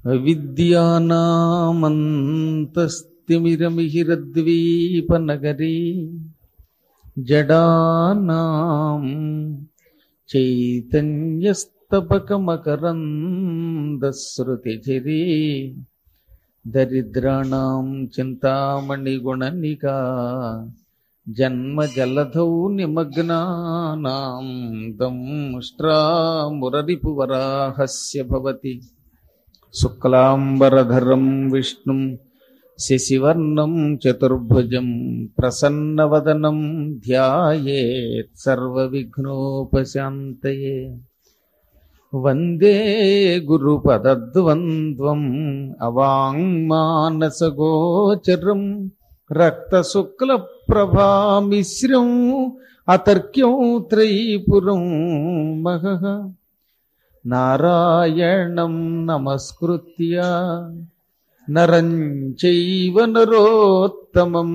విద్యానామంతస్తిమిరమిహిరద్వీపనగరీ జడానాం చైతన్యస్తపకమకరందశ్రుతిచిరీ దరిద్రాణం చింతామణిగుణనికా జన్మజలధౌ నిమగ్నానాం దంష్ట్రామురరిపువరాహస్య భవతి శుక్లాంబరధరం విష్ణుం శశివర్ణం చతుర్భుజం ప్రసన్నవదనం ధ్యాయేత్ సర్వవిఘ్నోపశాంతయే వందే గురుపదద్వంద్వం అవాంగ్మానసగోచరం రక్తశుక్లప్రభామిశ్రం అతర్క్యం త్రైపురం మహః నారాయణం నమస్కృత్య నరం చైవ నరోత్తమం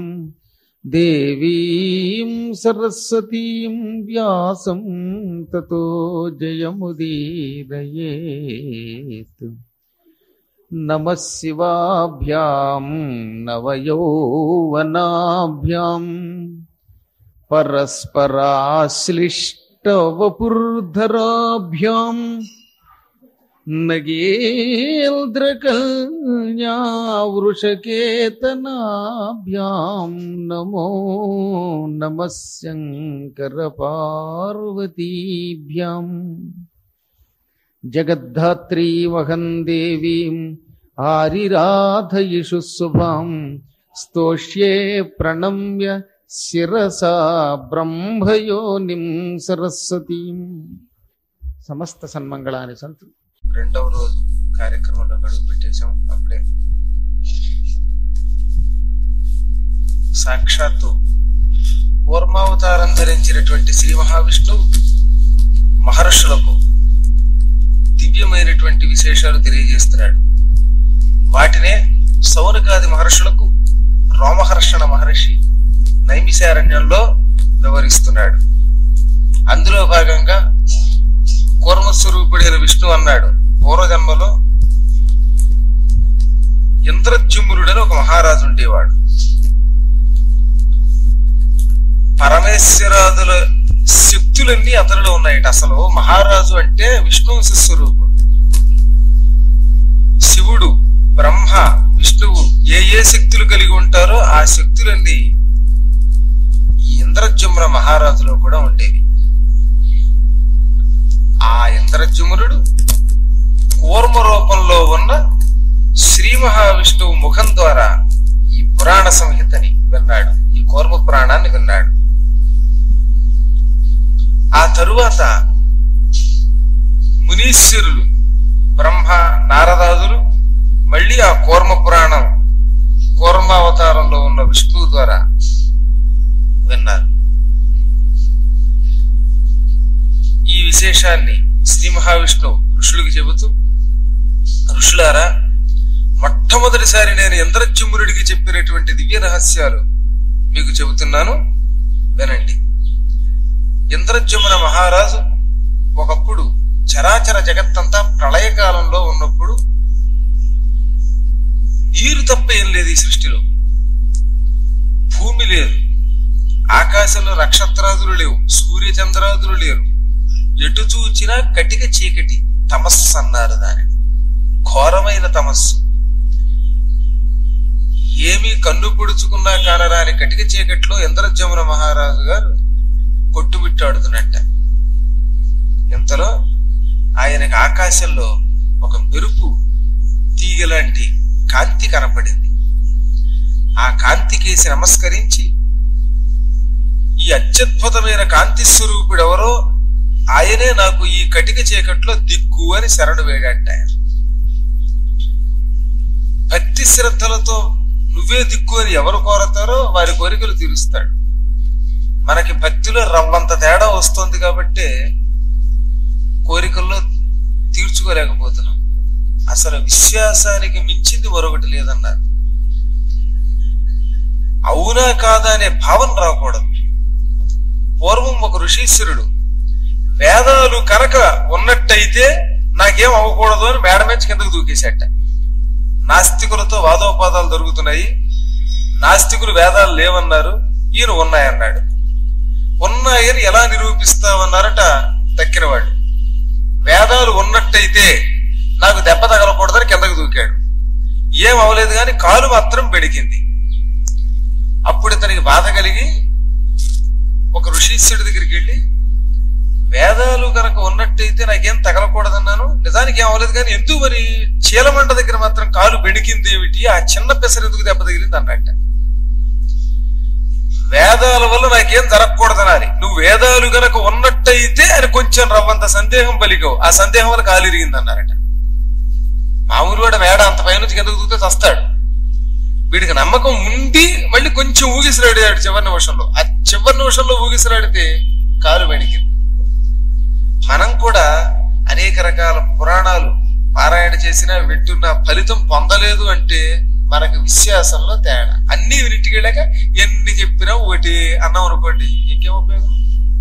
దేవీం సరస్వతీం వ్యాసం తతో జయముదీరయేత్ నమ శివాభ్యాం నవయౌవనాభ్యాం పరస్పరాశ్లిష్టవపుర్ధరాభ్యాం నగేంద్రకల్యావృషకేతనాభ్యాం నమో నమ శంకరపార్వతీభ్యాం జగద్ధాత్రీమహం దేవీం ఆరిరాధయిషు శుభాం స్తోష్యే ప్రణమ్య శిరసా బ్రహ్మయోనిం సరస్వతీం సమస్త సన్మంగళాన్ని సంతు రెండవ రోజు కార్యక్రమంలో గడువు పెట్టేశాం అప్పుడే సాక్షాత్తు కూర్మావతారం ధరించినటువంటి శ్రీ మహావిష్ణువు మహర్షులకు దివ్యమైనటువంటి విశేషాలు తెలియజేస్తున్నాడు వాటినే సౌనకాది మహర్షులకు రోమహర్షణ మహర్షి నైమిశారణ్యంలో వివరిస్తున్నాడు అందులో భాగంగా కూర్మస్వరూపుడైన విష్ణు అన్నాడు పూర్వజన్మలో ఇంద్రజుమ్మురుడని ఒక మహారాజు ఉండేవాడు పరమేశ్వరాదుల శక్తులన్నీ అతనిలో ఉన్నాయట అసలు మహారాజు అంటే విష్ణు స్వరూపుడు శివుడు బ్రహ్మ విష్ణువు ఏ ఏ శక్తులు కలిగి ఉంటారో ఆ శక్తులన్నీ ఈ ఇంద్రజుమ్ర మహారాజులో కూడా ఉండేవి ఆ ఇంద్రజుమ్రుడు కూర్మ రూపంలో ఉన్న శ్రీ మహావిష్ణువు ముఖం ద్వారా ఈ పురాణ సంహితని విన్నాడు ఈ కూర్మ పురాణాన్ని విన్నాడు ఆ తరువాత మునీశ్వరులు బ్రహ్మ నారదాదులు మళ్ళీ ఆ కూర్మ పురాణం కూర్మావతారంలో ఉన్న విష్ణువు ద్వారా విన్నారు ఈ విశేషాన్ని శ్రీ మహావిష్ణువు ఋషులకు చెబుతూ ఋషులారా మొట్టమొదటిసారి నేను ఇంద్రజుమ్మురుడికి చెప్పినటువంటి దివ్య రహస్యాలు మీకు చెబుతున్నాను వినండి ఇంద్రజుమ్మున మహారాజు ఒకప్పుడు చరాచర జగత్తంతా ప్రళయకాలంలో ఉన్నప్పుడు నీరు తప్ప ఏం లేదు ఈ సృష్టిలో భూమి లేదు ఆకాశంలో నక్షత్రాదులు లేవు సూర్య చంద్రాదులు లేరు ఎటు చూచినా కటిక చీకటి తమస్సు అన్నారు దాని ఘోరమైన తమస్సు ఏమీ కన్ను పొడుచుకున్నా కానరాని కటిక చీకట్లో ఇంద్రజమున మహారాజు గారు కొట్టుబిట్టాడుతున్నట్ట ఇంతలో ఆయనకి ఆకాశంలో ఒక మెరుపు తీగలాంటి కాంతి కనపడింది ఆ కాంతికేసి నమస్కరించి ఈ అత్యద్భుతమైన కాంతి స్వరూపుడెవరో ఆయనే నాకు ఈ కటిక చీకట్లో దిక్కు అని శరణు వేడాట ఆయన భక్తి శ్రద్ధలతో నువ్వే దిక్కు అని ఎవరు కోరతారో వారి కోరికలు తీరుస్తాడు మనకి భక్తిలో రవ్వంత తేడా వస్తుంది కాబట్టి కోరికల్లో తీర్చుకోలేకపోతున్నాం అసలు విశ్వాసానికి మించింది మరొకటి లేదన్నారు అవునా కాదా అనే భావన రాకూడదు పూర్వం ఒక ఋషీశ్వరుడు వేదాలు కనుక ఉన్నట్టయితే నాకేం అవ్వకూడదు అని మేడ మీద కిందకు దూకేశాట నాస్తికులతో వాదోపాదాలు జరుగుతున్నాయి నాస్తికులు వేదాలు లేవన్నారు ఈయన ఉన్నాయన్నాడు ఉన్నాయని ఎలా నిరూపిస్తామన్నారట తక్కిన వాళ్ళు వేదాలు ఉన్నట్టయితే నాకు దెబ్బ తగలకూడదని కిందకు దూకాడు ఏం అవలేదు కానీ కాలు మాత్రం బెడికింది అప్పుడు ఇతనికి బాధ కలిగి ఒక ఋషీశ్వరుడి దగ్గరికి వెళ్ళి వేదాలు కనుక ఉన్నట్టయితే నాకేం తగలకూడదన్నాను నిజానికి ఏం అవ్వలేదు కానీ ఎందుకు మరి చీలమంట దగ్గర మాత్రం కాలు బెడికింది ఏమిటి ఆ చిన్న పెసరు ఎందుకు దెబ్బ తగిలింది అన్నట్ట వేదాల వల్ల నాకేం జరగకూడదనాలి నువ్వు వేదాలు గనక ఉన్నట్టయితే అని కొంచెం రవ్వంత సందేహం పలికావు ఆ సందేహం వల్ల కాలు ఇరిగింది అన్నారట మామూలు వాడు వేడ అంత పైనుంచి కిందకు దూకితే చస్తాడు వీడికి నమ్మకం ఉండి మళ్ళీ కొంచెం ఊగిసిరాడాడు చివరి నిమిషంలో ఆ చివరి నిమిషంలో ఊగిసిరాడితే కాలు వెణికింది మనం కూడా అనేక రకాల పురాణాలు పారాయణ చేసినా వింటున్న ఫలితం పొందలేదు అంటే మనకు విశ్వాసంలో తేడా అన్ని వినింటికి వెళ్ళాక ఎన్ని చెప్పినా ఒకటి అన్నాం అనుకోండి ఇంకేం ఉపయోగం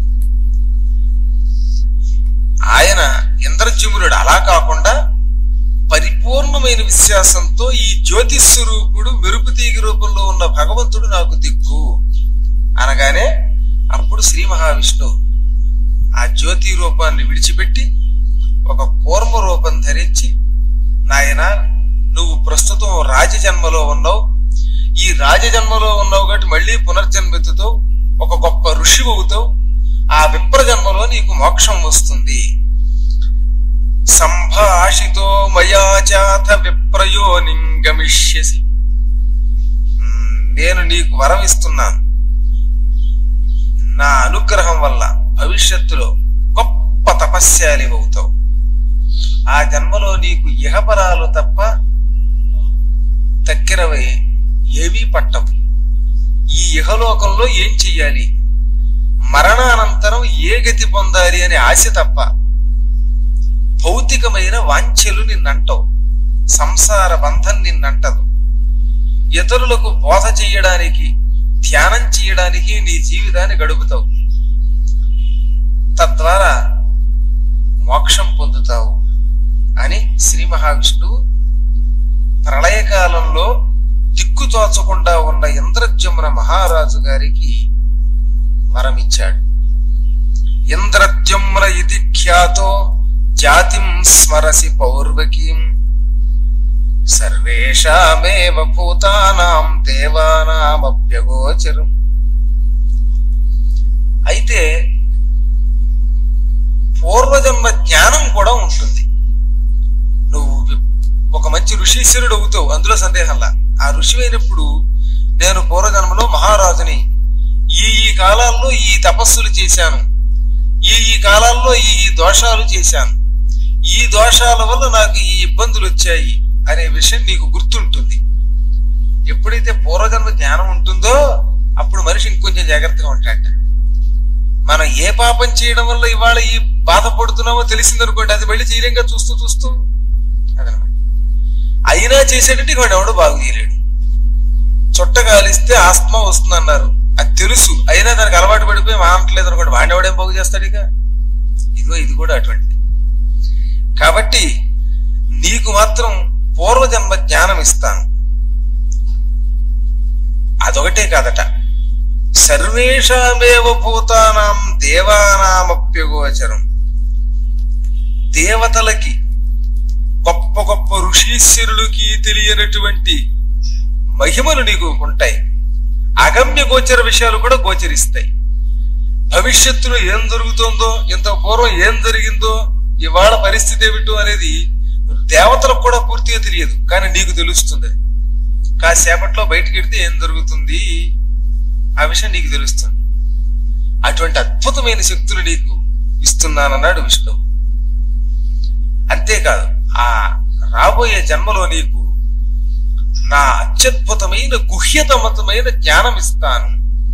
ఆయన ఇంద్రజమునుడు అలా కాకుండా పరిపూర్ణమైన విశ్వాసంతో ఈ జ్యోతి స్వరూపుడు మెరుపు తీగ రూపంలో ఉన్న భగవంతుడు నాకు దిక్కు అనగానే అప్పుడు శ్రీ మహావిష్ణువు ఆ జ్యోతి రూపాన్ని విడిచిపెట్టి ఒక కూర్మ రూపం ధరించి నాయన నువ్వు ప్రస్తుతం రాజజన్మలో ఉన్నావు ఈ రాజజన్మలో ఉన్నావు కాబట్టి మళ్ళీ పునర్జన్మెత్తుతావు ఒక గొప్ప ఋషి అవుతావు ఆ విప్ర జన్మలో నీకు మోక్షం వస్తుంది సంభాషితో మయాచాత విప్రయో నింగమిష్యసి మ్, నేను నీకు వరం ఇస్తున్నాను నా అనుగ్రహం వల్ల భవిష్యత్తులో గొప్ప తపస్యాలి అవుతావు ఆ జన్మలో నీకు ఇహపరాలు తప్ప తక్కినవి ఏవీ పట్టవు ఈ ఇహలోకంలో ఏం చెయ్యాలి మరణానంతరం ఏ గతి పొందాలి అనే ఆశ తప్ప భౌతికమైన వాంఛలు నిన్నంటవు సంసార బంధం నిన్నంటదు ఇతరులకు బోధ చెయ్యడానికి ధ్యానం చేయడానికి నీ జీవితాన్ని గడుపుతావు తద్వారా మోక్షం పొందుతావు అని శ్రీ మహావిష్ణువు ప్రళయకాలంలో దిక్కుతోచకుండా ఉన్న ఇంద్రజమున మహారాజు గారికి వరమిచ్చాడు ఇంద్రద్యుమ్న ఇది ఖ్యాతో జాతిం స్మరసి పౌర్వకీం సర్వేషామేవ భూతానాం దేవానామభ్యగోచరం అయితే పూర్వజన్మ జ్ఞానం కూడా ఉంటుంది నువ్వు వి- ఒక మంచి ఋషీశ్వరుడు అవుతావు అందులో సందేహంలా ఆ ఋషి అయినప్పుడు నేను పూర్వజన్మలో మహారాజుని ఈ ఈ కాలాల్లో ఈ తపస్సులు చేశాను ఈ ఈ కాలాల్లో ఈ ఈ దోషాలు చేశాను ఈ దోషాల వల్ల నాకు ఈ ఇబ్బందులు వచ్చాయి అనే విషయం నీకు గుర్తుంటుంది ఎప్పుడైతే పూర్వజన్మ జ్ఞానం ఉంటుందో అప్పుడు మనిషి ఇంకొంచెం జాగ్రత్తగా ఉంటాడట మనం ఏ పాపం చేయడం వల్ల ఇవాళ ఈ బాధపడుతున్నామో తెలిసిందనుకోండి అది మళ్ళీ చేయలేంగా చూస్తూ చూస్తూ అదనమాట అయినా చేసేటట్టు ఇక వాడు ఎవడో బాగు చేయలేడు చుట్ట కాలిస్తే ఆస్మా వస్తుంది అన్నారు అది తెలుసు అయినా దానికి అలవాటు పడిపోయి మానట్లేదు అనుకోండి వాడిని ఎవడేం బాగు చేస్తాడు ఇక ఇదిగో ఇది కూడా అటువంటిది కాబట్టి నీకు మాత్రం పూర్వజన్మ జ్ఞానం ఇస్తాను అదొకటే కాదట సర్వేషామేవ భూతానాం దేవానామప్యగోచరం దేవతలకి గొప్ప గొప్ప ఋషీశ్వరులకి తెలియనటువంటి మహిమలు నీకు ఉంటాయి అగమ్య గోచర విషయాలు కూడా గోచరిస్తాయి భవిష్యత్తులో ఏం జరుగుతుందో ఇంత పూర్వం ఏం జరిగిందో ఇవాళ పరిస్థితి ఏమిటో అనేది దేవతలకు కూడా పూర్తిగా తెలియదు కానీ నీకు తెలుస్తుంది కాసేపట్లో బయటికి వెడితే ఏం జరుగుతుంది ఆ విషయం నీకు తెలుస్తుంది అటువంటి అద్భుతమైన శక్తులు నీకు ఇస్తున్నానన్నాడు విష్ణువు అంతేకాదు ఆ రాబోయే జన్మలో నీకు నా అత్యద్భుతమైన గుహ్యతమతమైన జ్ఞానం ఇస్తాను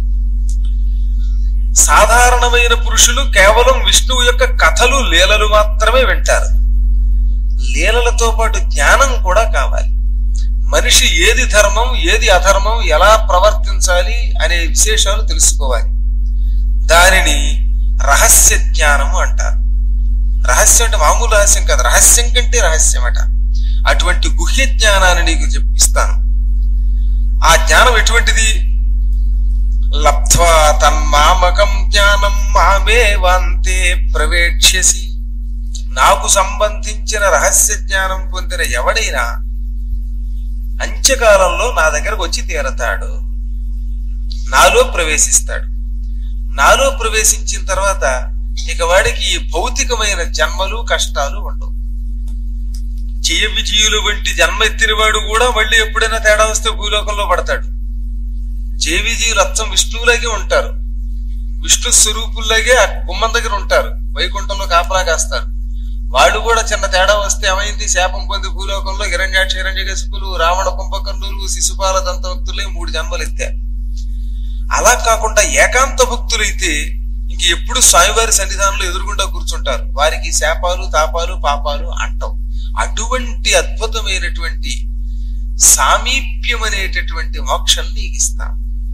సాధారణమైన పురుషులు కేవలం విష్ణువు యొక్క కథలు లీలలు మాత్రమే వింటారు లీలలతో పాటు జ్ఞానం కూడా కావాలి మనిషి ఏది ధర్మం ఏది అధర్మం ఎలా ప్రవర్తించాలి అనే విశేషాలు తెలుసుకోవాలి దానిని రహస్య జ్ఞానము అంటారు రహస్యం అంటే మామూలు రహస్యం కాదు రహస్యం కంటే రహస్యం అట అటువంటి గుహ్య జ్ఞానాన్ని నీకు చెప్పిస్తాను ఆ జ్ఞానం ఎటువంటిది లబ్ధ్వా తన్మామకం జ్ఞానం మామే వంతే ప్రవేక్ష్యసి నాకు సంబంధించిన రహస్య జ్ఞానం పొందిన ఎవడైనా అంత్యకాలంలో నా దగ్గరకు వచ్చి తీరతాడు నాలో ప్రవేశిస్తాడు నాలో ప్రవేశించిన తర్వాత ఇక వాడికి ఈ భౌతికమైన జన్మలు కష్టాలు ఉండవు చెయ్య విజయులు వంటి జన్మ ఎత్తినవాడు కూడా మళ్ళీ ఎప్పుడైనా తేడా వస్తే భూలోకంలో పడతాడు జయ విజయులు అచ్చం విష్ణువులాగే ఉంటారు విష్ణు స్వరూపుల్లాగే ఆ గుమ్మం దగ్గర ఉంటారు వైకుంఠంలో కాపలా కాస్తారు వాళ్ళు కూడా చిన్న తేడా వస్తే ఏమైంది శాపం పొంది భూలోకంలో హిరణ్యాక్ష హిరణ్యకశిపులు రావణ కుంభకర్ణులు శిశుపాల దంతభక్తులే మూడు జన్మలు ఎత్తారు అలా కాకుండా ఏకాంత భక్తులైతే ఇంక ఎప్పుడు స్వామివారి సన్నిధానంలో ఎదురుగుండా కూర్చుంటారు వారికి శాపాలు తాపాలు పాపాలు అంటవు అటువంటి అద్భుతమైనటువంటి సామీప్యం అనేటటువంటి మోక్షం నీకు ఇస్తాం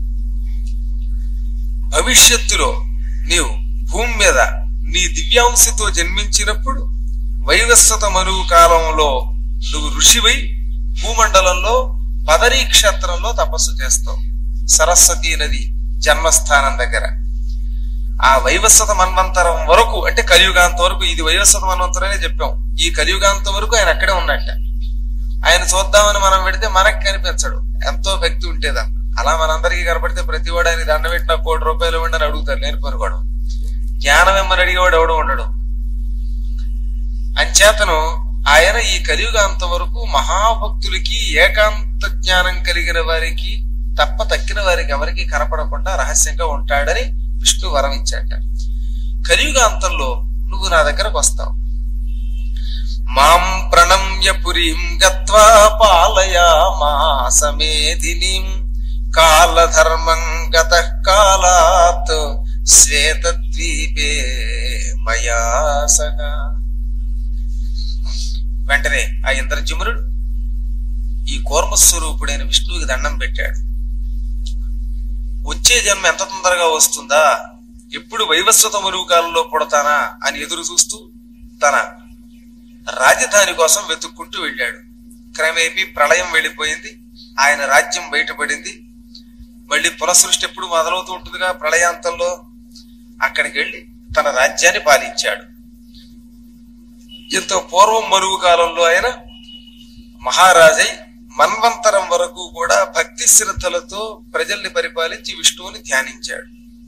భవిష్యత్తులో నీవు భూమి మీద నీ దివ్యాంశతో జన్మించినప్పుడు వైవస్వత మరువు కాలంలో నువ్వు ఋషివై భూమండలంలో పదరీ క్షేత్రంలో తపస్సు చేస్తావు సరస్వతీ నది జన్మస్థానం దగ్గర ఆ వైవస్వత మన్వంతరం వరకు అంటే కలియుగాంతం వరకు ఇది వైవస్వత మన్వంతరం అనే చెప్పాం ఈ కలియుగాంతం వరకు ఆయన అక్కడే ఉన్నట్ట ఆయన చూద్దామని మనం పెడితే మనకి కనిపించడు ఎంతో భక్తి ఉంటేదన్న అలా మనందరికీ కనపడితే ప్రతివాడు ఆయన దండ పెట్టిన కోటి రూపాయలు ఇవ్వండి అని అడుగుతారు నేను పనుకోవడం జ్ఞానం ఏమని అడిగేవాడు ఎవడో ఉండడు అంచేతను ఆయన ఈ కలియుగాంతం వరకు మహాభక్తులకి ఏకాంత జ్ఞానం కలిగిన వారికి తప్ప తక్కిన వారికి ఎవరికి కనపడకుండా రహస్యంగా ఉంటాడని విష్ణు వరం ఇచ్చాట కలియుగాంతంలో నువ్వు నా దగ్గరకు వస్తావు మాం ప్రణమ్య పురీం గత్వా పాలయామాసమేదినీం కాలధర్మం గత కాలాత్ శ్వేతద్వీపే మయా సహా వెంటనే ఆ ఇంద్రజిమునుడు ఈ కూర్మస్వరూపుడైన విష్ణువుకి దండం పెట్టాడు వచ్చే జన్మ ఎంత తొందరగా వస్తుందా ఎప్పుడు వైవస్వత మరువు కాలంలో పుడతానా అని ఎదురు చూస్తూ తన రాజధాని కోసం వెతుక్కుంటూ వెళ్ళాడు క్రమేపీ ప్రళయం వెళ్ళిపోయింది ఆయన రాజ్యం బయటపడింది మళ్ళీ పునఃసృష్టి ఎప్పుడు మొదలవుతూ ఉంటుందిగా ప్రళయాంతంలో అక్కడికి వెళ్ళి తన రాజ్యాన్ని పాలించాడు ఇంత పూర్వం మరువు కాలంలో ఆయన మహారాజై మన్వంతరం వరకు కూడా భక్తి శ్రద్ధలతో ప్రజల్ని పరిపాలించి విష్ణువుని ధ్యానించాడు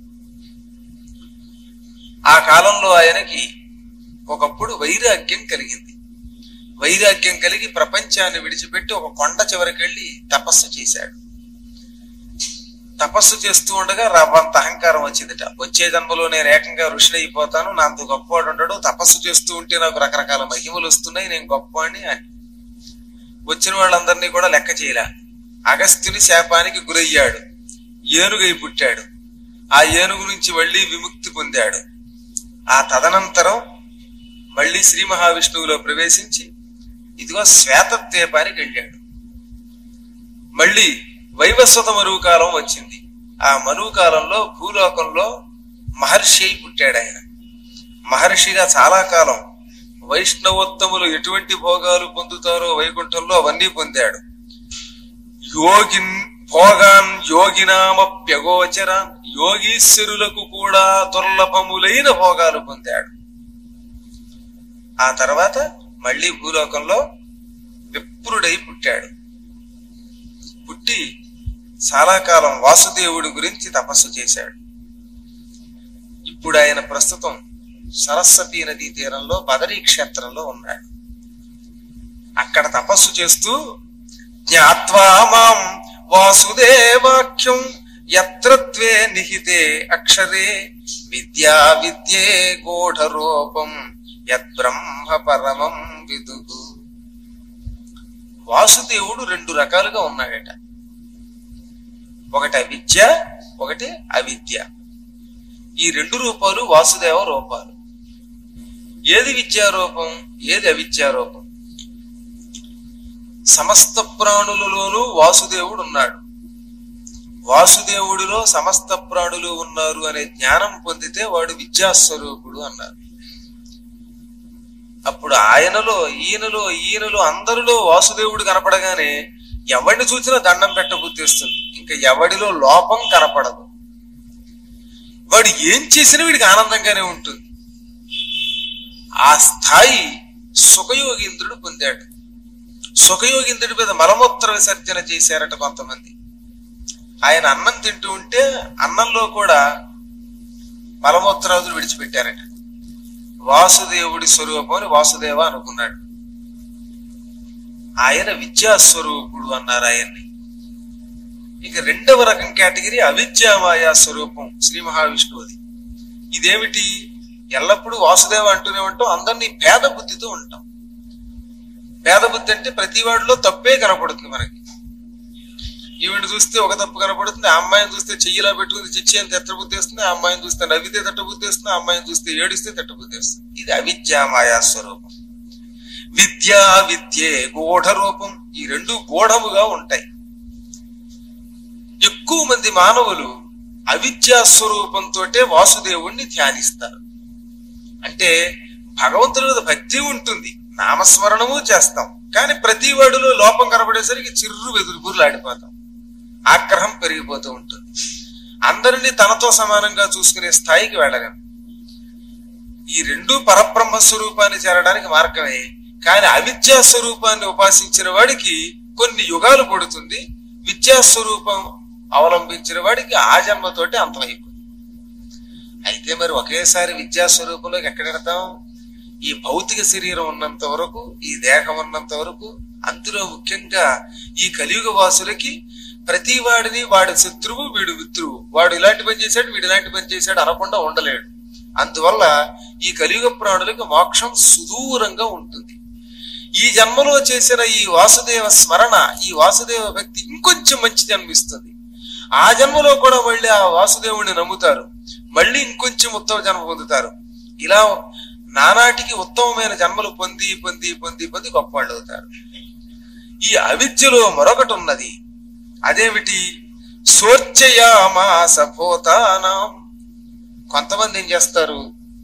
ఆ కాలంలో ఆయనకి ఒకప్పుడు వైరాగ్యం కలిగింది వైరాగ్యం కలిగి ప్రపంచాన్ని విడిచిపెట్టి ఒక కొండ చివరికి వెళ్ళి తపస్సు చేశాడు తపస్సు చేస్తూ ఉండగా రవ్వంత అహంకారం వచ్చిందిట వచ్చే జన్మలో నేను ఏకంగా ఋషి అయిపోతాను నా అంత గొప్పవాడు ఉండడు తపస్సు చేస్తూ ఉంటే నాకు రకరకాల మహిమలు వస్తున్నాయి నేను గొప్పవాడిని అని వచ్చిన వాళ్ళందరినీ కూడా లెక్క చేయలే అగస్త్యుని శాపానికి గురయ్యాడు ఏనుగై పుట్టాడు ఆ ఏనుగు నుంచి మళ్ళీ విముక్తి పొందాడు ఆ తదనంతరం మళ్ళీ శ్రీ మహావిష్ణువులో ప్రవేశించి ఇదిగో శ్వేతద్వీపానికి వెళ్ళాడు మళ్ళీ వైవస్వత మరువు కాలం వచ్చింది ఆ మరువు కాలంలో భూలోకంలో మహర్షి అయి పుట్టాడు ఆయన మహర్షిగా చాలా కాలం వైష్ణవోత్తములు ఎటువంటి భోగాలు పొందుతారో వైకుంఠంలో అవన్నీ పొందాడు యోగిన్ భోగాన్ యోగినామప్యగోచరాన్ యోగీశ్వరులకు కూడా దుర్లభములైన భోగాలు పొందాడు ఆ తర్వాత మళ్ళీ భూలోకంలో విప్రుడై పుట్టాడు పుట్టి చాలా కాలం వాసుదేవుడి గురించి తపస్సు చేశాడు ఇప్పుడు ఆయన ప్రస్తుతం సరస్వతీ నదీ తీరంలో బదరీ క్షేత్రంలో ఉన్నాడు అక్కడ తపస్సు చేస్తూ జ్ఞాత్వా మాం వాసుదేవాఖ్యం యత్రత్వే నిహితే అక్షరే విద్యా విద్యే గూఢరూపం యద్బ్రహ్మ పరమం విదుగు వాసుదేవుడు రెండు రకాలుగా ఉన్నాడట ఒకటి అవిద్య ఒకటి అవిద్య ఈ రెండు రూపాలు వాసుదేవ రూపాలు ఏది విద్యారూపం ఏది అవిద్యారూపం సమస్త ప్రాణులలోనూ వాసుదేవుడు ఉన్నాడు వాసుదేవుడిలో సమస్త ప్రాణులు ఉన్నారు అనే జ్ఞానం పొందితే వాడు విద్యాస్వరూపుడు అన్నారు అప్పుడు ఆయనలో ఈయనలో ఈయనలో అందరిలో వాసుదేవుడు కనపడగానే ఎవడిని చూసినా దండం పెట్టబుద్ధి వస్తుంది ఇంకా ఎవడిలో లోపం కనపడదు వాడు ఏం చేసినా వీడికి ఆనందంగానే ఉంటుంది ఆ స్థాయి సుఖయోగీంద్రుడు పొందాడు సుఖయోగీంద్రుడి మీద మలమూత్ర విసర్జన చేశారట కొంతమంది ఆయన అన్నం తింటూ ఉంటే అన్నంలో కూడా మలమూత్రాదులు విడిచిపెట్టారట వాసుదేవుడి స్వరూపం అని వాసుదేవ అనుకున్నాడు ఆయన విద్యాస్వరూపుడు అన్నారు ఆయన్ని ఇక రెండవ రకం కేటగిరీ అవిద్యామాయా స్వరూపం శ్రీ మహావిష్ణువుది ఇదేమిటి ఎల్లప్పుడూ వాసుదేవ అంటూనే ఉంటాం అందరినీ భేద బుద్ధితో ఉంటాం భేద బుద్ధి అంటే ప్రతి వాడిలో తప్పే కనపడుతుంది మనకి ఈవిడ చూస్తే ఒక తప్పు కనపడుతుంది ఆ అమ్మాయిని చూస్తే చెయ్యిలా పెట్టుకుని చిచ్చి అని తెట్ట బుద్ధి వస్తుంది ఆ అమ్మాయిని చూస్తే నవ్వితే తట్ట బుద్ధి వస్తుంది ఆ అమ్మాయిని చూస్తే ఏడిస్తే తట్ట బుద్ధి వస్తుంది ఇది అవిద్యామాయా స్వరూపం విద్యా విద్యే గూఢ రూపం ఈ రెండు గూఢముగా ఉంటాయి ఎక్కువ మంది మానవులు అవిద్యా స్వరూపంతో వాసుదేవుణ్ణి ధ్యానిస్తారు అంటే భగవంతుడి మీద భక్తి ఉంటుంది నామస్మరణము చేస్తాం కానీ ప్రతి వాడిలో లోపం కనబడేసరికి చిర్రు వెదురుబుర్లు ఆడిపోతాం ఆగ్రహం పెరిగిపోతూ ఉంటుంది అందరినీ తనతో సమానంగా చూసుకునే స్థాయికి వెళ్ళలేం ఈ రెండు పరబ్రహ్మ స్వరూపాన్ని చేరడానికి మార్గమే కానీ అవిద్యా స్వరూపాన్ని ఉపాసించిన వాడికి కొన్ని యుగాలు పడుతుంది విద్యా స్వరూపం అవలంబించిన వాడికి ఆ జన్మతోటి అంతమైపోతుంది అయితే మరి ఒకేసారి విద్యా స్వరూపంలోకి ఎక్కడెడతాం ఈ భౌతిక శరీరం ఉన్నంత వరకు ఈ దేహం ఉన్నంత వరకు అందులో ముఖ్యంగా ఈ కలియుగ వాసులకి ప్రతి వాడిని వాడి శత్రువు వీడు మిత్రువు వాడు ఇలాంటి పని చేశాడు వీడు ఇలాంటి పని చేశాడు అనకుండా ఉండలేడు అందువల్ల ఈ కలియుగ ప్రాణులకు మోక్షం సుదూరంగా ఉంటుంది ఈ జన్మలో చేసిన ఈ వాసుదేవ స్మరణ ఈ వాసుదేవ భక్తి ఇంకొంచెం మంచి జన్మిస్తుంది ఆ జన్మలో కూడా మళ్ళీ ఆ వాసుదేవుడిని నమ్ముతారు మళ్ళీ ఇంకొంచెం ఉత్తమ జన్మ పొందుతారు ఇలా నానాటికి ఉత్తమమైన జన్మలు పొంది పొంది పొంది పొంది గొప్పవాళ్ళు అవుతారు ఈ అవిద్యలో మరొకటి ఉన్నది అదేమిటి సోర్చయామాస భూతానాం కొంతమంది ఏం చేస్తారు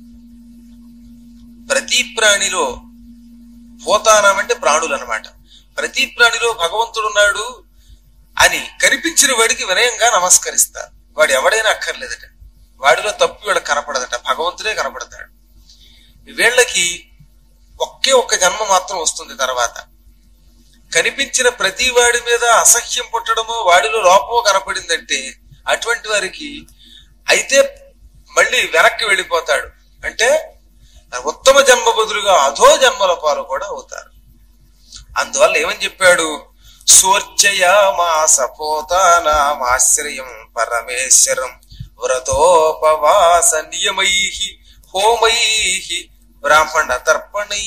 ప్రతి ప్రాణిలో భూతానం అంటే ప్రాణులు అనమాట ప్రతి ప్రాణిలో భగవంతుడు ఉన్నాడు అని కనిపించిన వాడికి వినయంగా నమస్కరిస్తారు వాడు ఎవడైనా అక్కర్లేదట వాడిలో తప్పు వీళ్ళకి కనపడదట భగవంతుడే కనపడతాడు వీళ్ళకి ఒకే ఒక్క జన్మ మాత్రం వస్తుంది తర్వాత కనిపించిన ప్రతి వాడి మీద అసహ్యం పుట్టడమో వాడిలో లోపమో కనపడిందంటే అటువంటి వారికి అయితే మళ్ళీ వెనక్కి వెళ్ళిపోతాడు అంటే ఉత్తమ జన్మ బదులుగా అధో జన్మల పాలు కూడా అవుతారు అందువల్ల ఏమని చెప్పాడు సోర్చయామాస పోతానామాశ్రయం పరమేశ్వరం వ్రతోపవాస నియమై హోమై బ్రాహ్మణ తర్పణై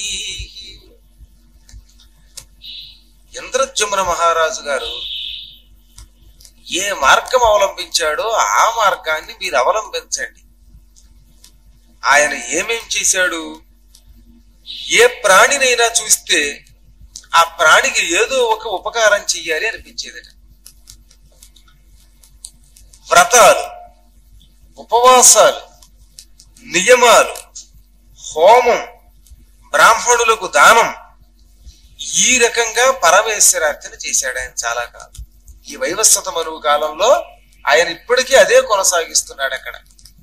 ఇంద్రజమున మహారాజు గారు ఏ మార్గం అవలంబించాడో ఆ మార్గాన్ని మీరు అవలంబించండి ఆయన ఏమేం చేశాడు ఏ ప్రాణినైనా చూస్తే ఆ ప్రాణికి ఏదో ఒక ఉపకారం చెయ్యాలి అనిపించేదట వ్రతాలు ఉపవాసాలు నియమాలు హోమం బ్రాహ్మణులకు దానం ఈ రకంగా పరమేశ్వరార్చన చేశాడు ఆయన చాలా కాలం ఈ వైవస్వత మనువు కాలంలో ఆయన ఇప్పటికీ అదే కొనసాగిస్తున్నాడు అక్కడ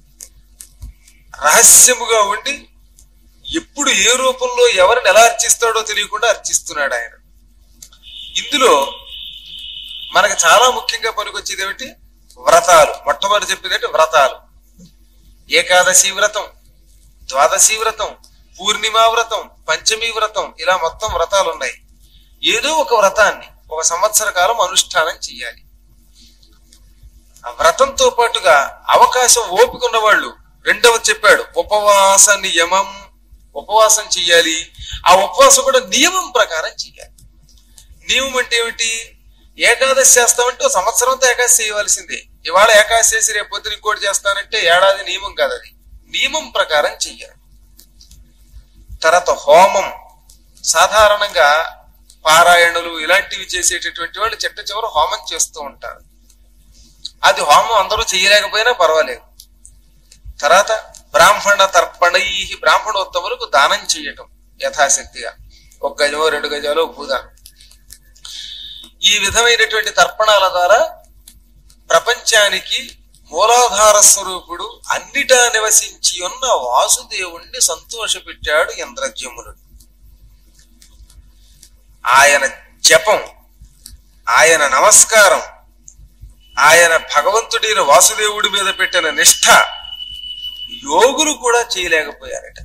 రహస్యముగా ఉండి ఎప్పుడు ఏ రూపంలో ఎవరిని ఎలా అర్చిస్తాడో తెలియకుండా అర్చిస్తున్నాడు ఆయన ఇందులో మనకు చాలా ముఖ్యంగా పనికొచ్చేది ఏమిటి వ్రతాలు మొట్టమొదటి చెప్పేది అంటే వ్రతాలు ఏకాదశి వ్రతం ద్వాదశి వ్రతం పూర్ణిమా వ్రతం పంచమి వ్రతం ఇలా మొత్తం వ్రతాలు ఉన్నాయి ఏదో ఒక వ్రతాన్ని ఒక సంవత్సర కాలం అనుష్ఠానం చెయ్యాలి ఆ వ్రతంతో పాటుగా అవకాశం ఓపిక ఉన్న వాళ్ళు రెండవది చెప్పాడు ఉపవాస నియమం ఉపవాసం చెయ్యాలి ఆ ఉపవాసం కూడా నియమం ప్రకారం చెయ్యాలి నియమం అంటే ఏమిటి ఏకాదశి చేస్తామంటే ఓ సంవత్సరం అంతా ఏకాదశి చేయవలసిందే ఇవాళ ఏకాదశి చేసి రేపు పొద్దున ఇంకోటి చేస్తానంటే ఏడాది నియమం కాదు అది నియమం ప్రకారం చెయ్యాలి తర్వాత హోమం సాధారణంగా పారాయణులు ఇలాంటివి చేసేటటువంటి వాళ్ళు చెట్ట చివర హోమం చేస్తూ ఉంటారు అది హోమం అందరూ చేయలేకపోయినా పర్వాలేదు తర్వాత బ్రాహ్మణ తర్పణై బ్రాహ్మణోత్తములకు దానం చేయటం యథాశక్తిగా ఒక గజమో రెండు గజాలు భూదానం ఈ విధమైనటువంటి తర్పణాల ద్వారా ప్రపంచానికి మూలాధార స్వరూపుడు అన్నిటా నివసించి ఉన్న వాసుదేవుణ్ణి సంతోషపెట్టాడు ఇంద్రజమునుడు ఆయన జపం ఆయన నమస్కారం ఆయన భగవంతుడైన వాసుదేవుడి మీద పెట్టిన నిష్ఠ యోగులు కూడా చేయలేకపోయారట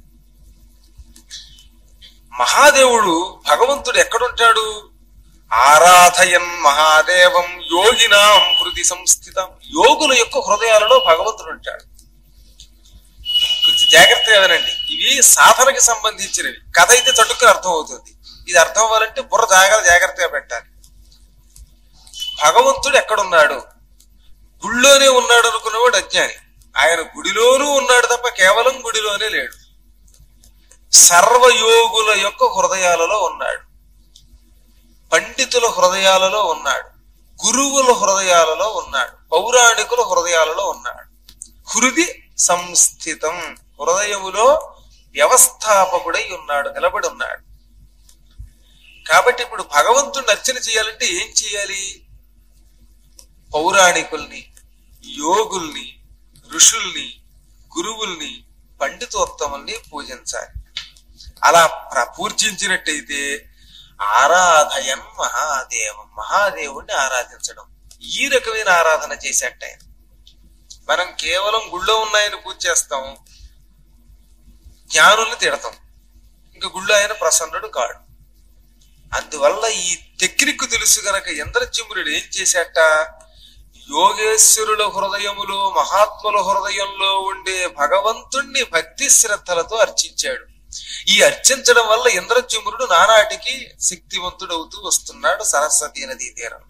మహాదేవుడు భగవంతుడు ఎక్కడుంటాడు ఆరాధయన్ మహాదేవం యోగినాం హృది సంస్థితం యోగుల యొక్క హృదయాలలో భగవంతుడు ఉంటాడు కొంచెం జాగ్రత్తగా వినండి ఇవి సాధనకి సంబంధించినవి కథ అయితే చటుక్కుని అర్థం అవుతుంది ఇది అర్థం అవ్వాలంటే బుర్ర జాగ్రత్త జాగ్రత్తగా పెట్టాలి భగవంతుడు ఎక్కడున్నాడు గుళ్ళోనే ఉన్నాడు అనుకున్నవాడు అజ్ఞాని ఆయన గుడిలోనూ ఉన్నాడు తప్ప కేవలం గుడిలోనే లేడు సర్వయోగుల యొక్క హృదయాలలో ఉన్నాడు పండితుల హృదయాలలో ఉన్నాడు గురువుల హృదయాలలో ఉన్నాడు పౌరాణికుల హృదయాలలో ఉన్నాడు హృది సంస్థితం హృదయములో వ్యవస్థాపకుడై ఉన్నాడు నిలబడి ఉన్నాడు కాబట్టి ఇప్పుడు భగవంతుడిని అర్చన చేయాలంటే ఏం చేయాలి పౌరాణికుల్ని యోగుల్ని ఋషుల్ని గురువుల్ని పండితోత్తముల్ని పూజించాలి అలా ప్ర- పూజించినట్టయితే ఆరాధయన్ మహాదేవం మహాదేవుణ్ణి ఆరాధించడం ఈ రకమైన ఆరాధన చేసేట ఆయన మనం కేవలం గుళ్ళో ఉన్నాయని పూజ చేస్తాం జ్ఞానుల్ని తిడతాం ఇంకా గుళ్ళో ఆయన ప్రసన్నుడు కాడు అందువల్ల ఈ టెక్నిక్ తెలుసు గనక ఇంద్రజమునుడు ఏం చేశాట యోగేశ్వరుల హృదయములో మహాత్ముల హృదయంలో ఉండే భగవంతుణ్ణి భక్తి శ్రద్ధలతో అర్చించాడు ఈ అర్చించడం వల్ల ఇంద్రజమునుడు నానాటికి శక్తివంతుడవుతూ వస్తున్నాడు సరస్వతి నదీ తీరంలో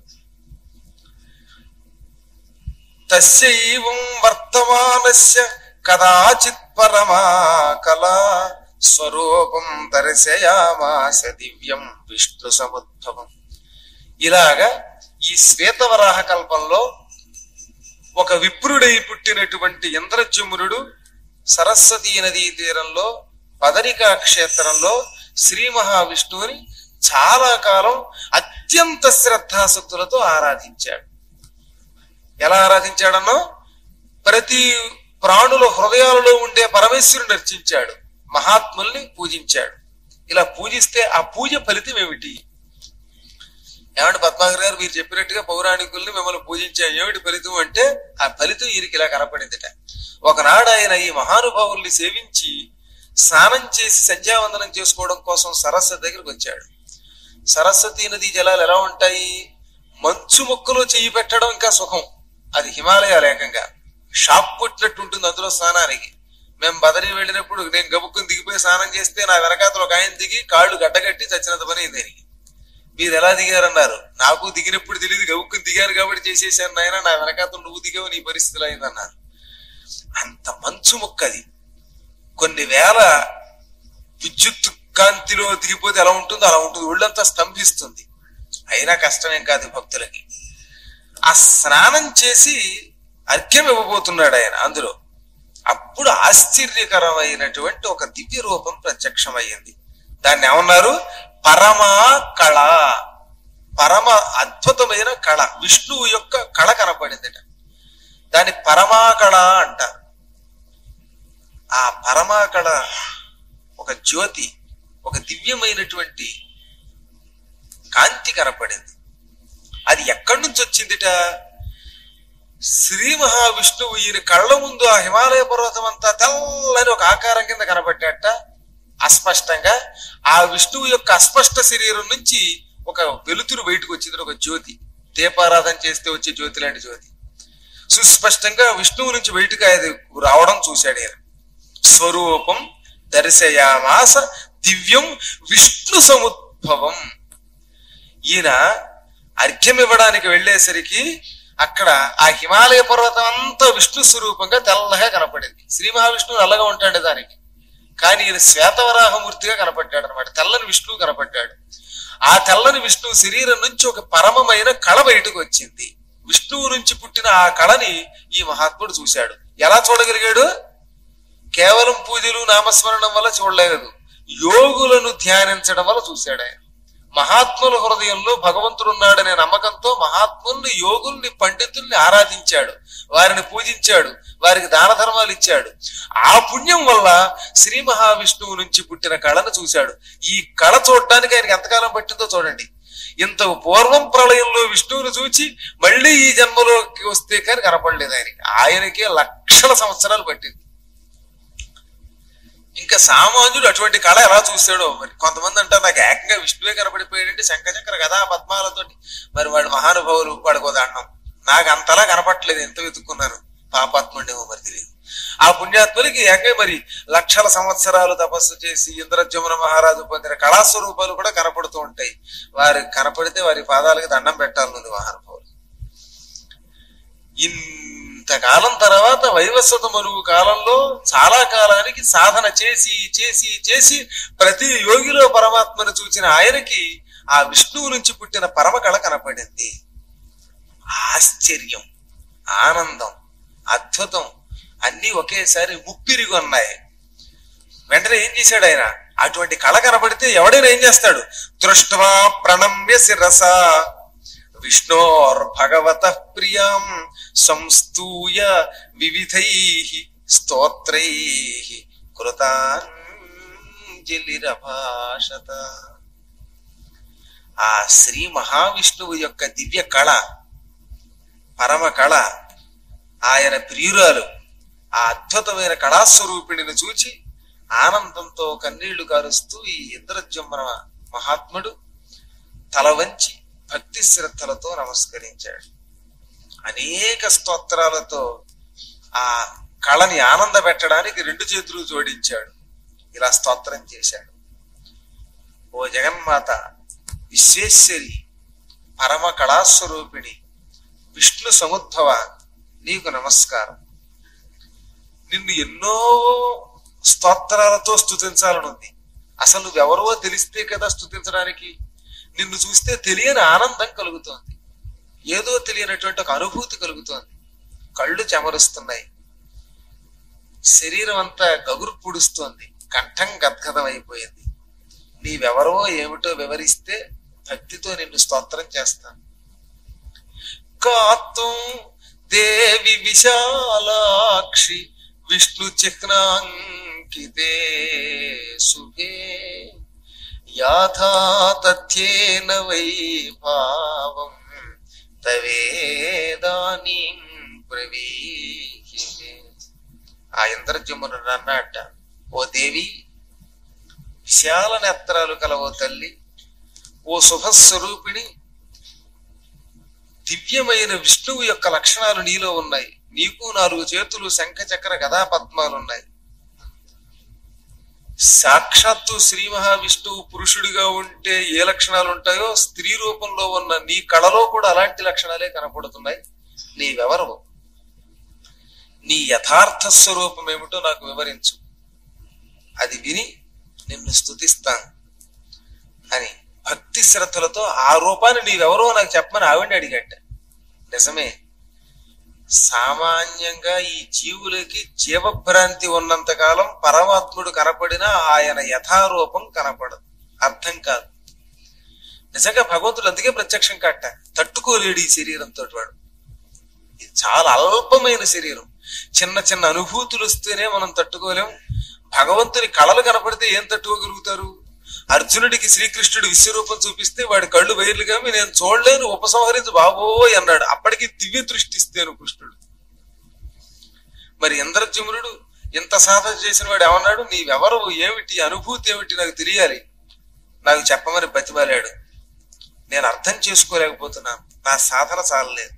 తస్యైవం వర్తమానస్య కదాచిత్ పరమా కళా స్వరూపం దర్శయామాస దివ్యం విష్ణు సముద్భవం ఇలాగా ఈ శ్వేతవరాహ కల్పంలో ఒక విప్రుడై పుట్టినటువంటి ఇంద్రజమునుడు సరస్వతీ నదీ తీరంలో పదరికా క్షేత్రంలో శ్రీ మహావిష్ణువుని చాలా కాలం అత్యంత శ్రద్ధాసక్తులతో ఆరాధించాడు ఎలా ఆరాధించాడన్నో ప్రతి ప్రాణుల హృదయాలలో ఉండే పరమేశ్వరుని అర్చించాడు మహాత్ముల్ని పూజించాడు ఇలా పూజిస్తే ఆ పూజ ఫలితం ఏమిటి ఏమంటే పద్మాకర్ గారు మీరు చెప్పినట్టుగా పౌరాణికుల్ని మిమ్మల్ని పూజించాం ఏమిటి ఫలితం అంటే ఆ ఫలితం ఈయనకి ఇలా కనపడిందిట ఒకనాడు ఆయన ఈ మహానుభావుల్ని సేవించి స్నానం చేసి సంధ్యావందనం చేసుకోవడం కోసం సరస్వతి దగ్గరికి వచ్చాడు సరస్వతీ నది జలాలు ఎలా ఉంటాయి మంచు ముక్కలో చెయ్యి పెట్టడం ఇంకా సుఖం అది హిమాలయాలు ఏకంగా షాప్ కొట్టినట్టు ఉంటుంది అందులో స్నానానికి మేము బదరి వెళ్ళినప్పుడు నేను గబుక్కుని దిగిపోయి స్నానం చేస్తే నా వెనకాతలు ఒక ఆయన దిగి కాళ్ళు గడ్డగట్టి చచ్చినంత పని అయింది ఆయనకి మీరు ఎలా దిగారన్నారు నాకు దిగినప్పుడు తెలియదు గబుక్కుని దిగారు కాబట్టి చేసేసాను నాయన నా వెనకాతలు నువ్వు దిగావు నీ పరిస్థితులు అయిందన్నారు అంత మంచు ముక్కది కొన్ని వేల విద్యుత్ కాంతిలో దిగిపోతే ఎలా ఉంటుందో అలా ఉంటుంది ఒళ్ళంతా స్తంభిస్తుంది అయినా కష్టమేం కాదు భక్తులకి ఆ స్నానం చేసి అర్ఘ్యం ఇవ్వబోతున్నాడు ఆయన అందులో అప్పుడు ఆశ్చర్యకరమైనటువంటి ఒక దివ్య రూపం ప్రత్యక్షమయ్యింది దాన్ని ఏమన్నారు పరమా కళ పరమ అద్భుతమైన కళ విష్ణువు యొక్క కళ కనపడిందిట దాన్ని పరమా కళ అంటారు ఆ పరమా కళ ఒక జ్యోతి ఒక దివ్యమైనటువంటి కాంతి కనపడింది అది ఎక్కడి నుంచి వచ్చిందిట శ్రీ మహావిష్ణువు ఈయన కళ్ళ ముందు ఆ హిమాలయ పర్వతం అంతా తెల్లని ఒక ఆకారం కింద కనబడ్డట అస్పష్టంగా ఆ విష్ణువు యొక్క అస్పష్ట శరీరం నుంచి ఒక వెలుతురు బయటకు వచ్చింది ఒక జ్యోతి దీపారాధన చేస్తే వచ్చే జ్యోతి లాంటి జ్యోతి సుస్పష్టంగా విష్ణువు నుంచి బయటకు అది రావడం చూశాడు ఈయన స్వరూపం దర్శయామాస దివ్యం విష్ణు సముద్భవం ఈయన అర్ఘ్యం ఇవ్వడానికి వెళ్ళేసరికి అక్కడ ఆ హిమాలయ పర్వతం అంతా విష్ణు స్వరూపంగా తెల్లగా కనపడింది శ్రీ మహావిష్ణువు నల్లగా ఉంటాడు దానికి కానీ ఈయన శ్వేతవరాహమూర్తిగా కనపడ్డాడు అనమాట తెల్లని విష్ణువు కనపడ్డాడు ఆ తెల్లని విష్ణువు శరీరం నుంచి ఒక పరమమైన కళ బయటకు వచ్చింది విష్ణువు నుంచి పుట్టిన ఆ కళని ఈ మహాత్ముడు చూశాడు ఎలా చూడగలిగాడు కేవలం పూజలు నామస్మరణం వల్ల చూడలేదు యోగులను ధ్యానించడం వల్ల చూశాడు ఆయన మహాత్ముల హృదయంలో భగవంతుడు ఉన్నాడనే నమ్మకంతో మహాత్ముల్ని యోగుల్ని పండితుల్ని ఆరాధించాడు వారిని పూజించాడు వారికి దాన ధర్మాలు ఇచ్చాడు ఆ పుణ్యం వల్ల శ్రీ మహావిష్ణువు నుంచి పుట్టిన కళను చూశాడు ఈ కళ చూడడానికి ఆయనకి ఎంతకాలం పట్టిందో చూడండి ఇంత పూర్వం ప్రళయంలో విష్ణువుని చూచి మళ్ళీ ఈ జన్మలోకి వస్తే కానీ కనపడలేదు ఆయనకి ఆయనకే లక్షల సంవత్సరాలు పట్టింది ఇంకా సామాన్యుడు అటువంటి కళ ఎలా చూస్తాడో మరి కొంతమంది అంటారు నాకు ఏకంగా విష్ణువే కనపడిపోయాడంటే శంఖచక్ర గదా పద్మాలతోటి మరి వాడు మహానుభావులు వాడికి ఉదాహరణం నాకు అంతలా కనపట్లేదు ఎంత వెతుక్కున్నాను పాపాత్ముడేమో మరి తెలియదు ఆ పుణ్యాత్ములకి ఏకంగా మరి లక్షల సంవత్సరాలు తపస్సు చేసి ఇంద్రజమున మహారాజు పొందిన కళాస్వరూపాలు కూడా కనపడుతూ ఉంటాయి వారికి కనపడితే వారి పాదాలకి దండం పెట్టాలనుంది మహానుభావులు ఇంతకాలం తర్వాత వైవస్వత మరుగు కాలంలో చాలా కాలానికి సాధన చేసి చేసి చేసి ప్రతి యోగిలో పరమాత్మను చూచిన ఆయనకి ఆ విష్ణువు నుంచి పుట్టిన పరమ కళ కనపడింది ఆశ్చర్యం ఆనందం అద్భుతం అన్ని ఒకేసారి ముప్పిరిగి ఉన్నాయి వెంటనే ఏం చేశాడు ఆయన అటువంటి కళ కనపడితే ఎవడైనా ఏం చేస్తాడు దృష్ట్వా ప్రణమ్య శిరస విష్ణోర్ భగవత ప్రియం సంస్తూయ వివిధై స్తోత్రై కృతాంజలిరభాషత ఆ శ్రీ మహావిష్ణువు యొక్క దివ్య కళ పరమ కళ ఆయన ప్రియురాలు ఆ అద్భుతమైన కళాస్వరూపిణిని చూచి ఆనందంతో కన్నీళ్లు కారుస్తూ ఈ ఇంద్రజమ్మన మహాత్ముడు తల వంచి భక్తి శ్రద్ధలతో నమస్కరించాడు అనేక స్తోత్రాలతో ఆ కళని ఆనంద పెట్టడానికి రెండు చేతులు జోడించాడు ఇలా స్తోత్రం చేశాడు ఓ జగన్మాత విశ్వేశ్వరి పరమ కళాస్వరూపిణి విష్ణు సముద్భవ నీకు నమస్కారం నిన్ను ఎన్నో స్తోత్రాలతో స్తుతించాలనుంది అసలు నువ్వెవరో తెలిస్తే కదా స్తుతించడానికి నిన్ను చూస్తే తెలియని ఆనందం కలుగుతోంది ఏదో తెలియనటువంటి ఒక అనుభూతి కలుగుతోంది కళ్ళు చెమరుస్తున్నాయి శరీరం అంతా గగురు పుడుస్తోంది కంఠం గద్గదం అయిపోయింది నీవెవరో ఏమిటో వివరిస్తే భక్తితో నిన్ను స్తోత్రం చేస్తాను కాత్వం దేవి విశాలాక్షి విష్ణు చిహ్నాంకితే సుఖే యాథా తథ్యేన వై భావం తవేదానీ ప్రవీహితే ఆ ఇంద్రజమును అన్నట్ట ఓ దేవి విశాల నేత్రాలు కల ఓ తల్లి ఓ శుభస్వరూపిణి దివ్యమైన విష్ణువు యొక్క లక్షణాలు నీలో ఉన్నాయి నీకు నాలుగు చేతులు శంఖ చక్ర గదా పద్మాలు ఉన్నాయి సాక్షాత్తు శ్రీ మహావిష్ణువు పురుషుడిగా ఉంటే ఏ లక్షణాలు ఉంటాయో స్త్రీ రూపంలో ఉన్న నీ కళలో కూడా అలాంటి లక్షణాలే కనపడుతున్నాయి నీవెవరవు నీ యథార్థ స్వరూపం ఏమిటో నాకు వివరించు అది విని నిన్ను స్తుతిస్తాను అని భక్తి శ్రద్ధలతో ఆ రూపాన్ని నీవెవరో నాకు చెప్పమని ఆవిడని అడిగట నిజమే సామాన్యంగా ఈ జీవులకి జీవభ్రాంతి ఉన్నంత కాలం పరమాత్ముడు కనపడినా ఆయన యథారూపం కనపడదు అర్థం కాదు నిజంగా భగవంతుడు అందుకే ప్రత్యక్షం కాట తట్టుకోలేడు ఈ శరీరంతో వాడు ఇది చాలా అల్పమైన శరీరం చిన్న చిన్న అనుభూతులు వస్తేనే మనం తట్టుకోలేం భగవంతుని కళలు కనపడితే ఏం తట్టుకోగలుగుతారు అర్జునుడికి శ్రీకృష్ణుడు విశ్వరూపం చూపిస్తే వాడి కళ్ళు బయర్లుగా నేను చూడలేను ఉపసంహరించు బాబోయ్ అన్నాడు అప్పటికి దివ్య దృష్టి ఇస్తేను కృష్ణుడు మరి ఇంద్రజమునుడు ఇంత సాధన చేసిన వాడు ఏమన్నాడు నీవెవరు ఏమిటి అనుభూతి ఏమిటి నాకు తెలియాలి నాకు చెప్పమని బతిమాలాడు నేను అర్థం చేసుకోలేకపోతున్నాను నా సాధన చాలలేదు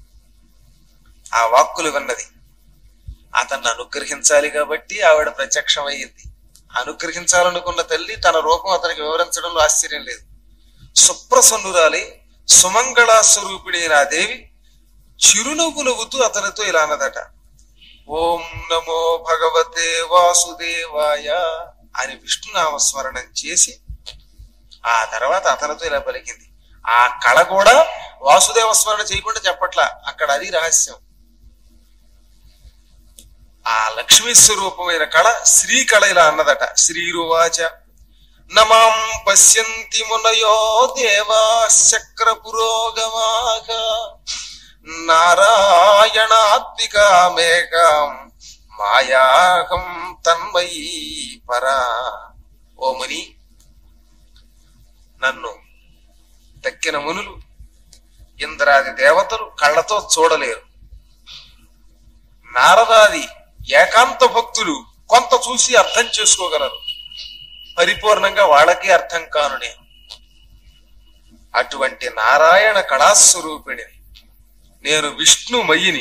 ఆ వాక్కులు విన్నది అతన్ని అనుగ్రహించాలి కాబట్టి ఆవిడ ప్రత్యక్షమయ్యింది అనుగ్రహించాలనుకున్న తల్లి తన రూపం అతనికి వివరించడంలో ఆశ్చర్యం లేదు సుప్రసన్నురాలి సుమంగళ స్వరూపిణి నా దేవి చిరునవ్వు నవ్వుతూ అతనితో ఇలా అన్నదట ఓం నమో భగవతే వాసుదేవాయ అని విష్ణునామస్మరణం చేసి ఆ తర్వాత అతనితో ఇలా పలికింది ఆ కళ కూడా వాసుదేవ స్మరణ చేయకుండా చెప్పట్లా అక్కడ అది రహస్యం ఆ లక్ష్మీ స్వరూపమైన కళ శ్రీ కళ ఇలా అన్నదట శ్రీరువాచ నమాం పశ్యంతి మునయో దేవాశక్ర పురోగమాగ నారాయణాత్మికామేకాం మాయాహం తన్మయీ పరా ఓ ముని నన్ను దక్కిన మునులు ఇంద్రాది దేవతలు కళ్ళతో చూడలేరు నారదాది ఏకాంత భక్తులు కొంత చూసి అర్థం చేసుకోగలరు పరిపూర్ణంగా వాళ్ళకి అర్థం కాను నేను అటువంటి నారాయణ కళాస్వరూపిణి నేను విష్ణుమయిని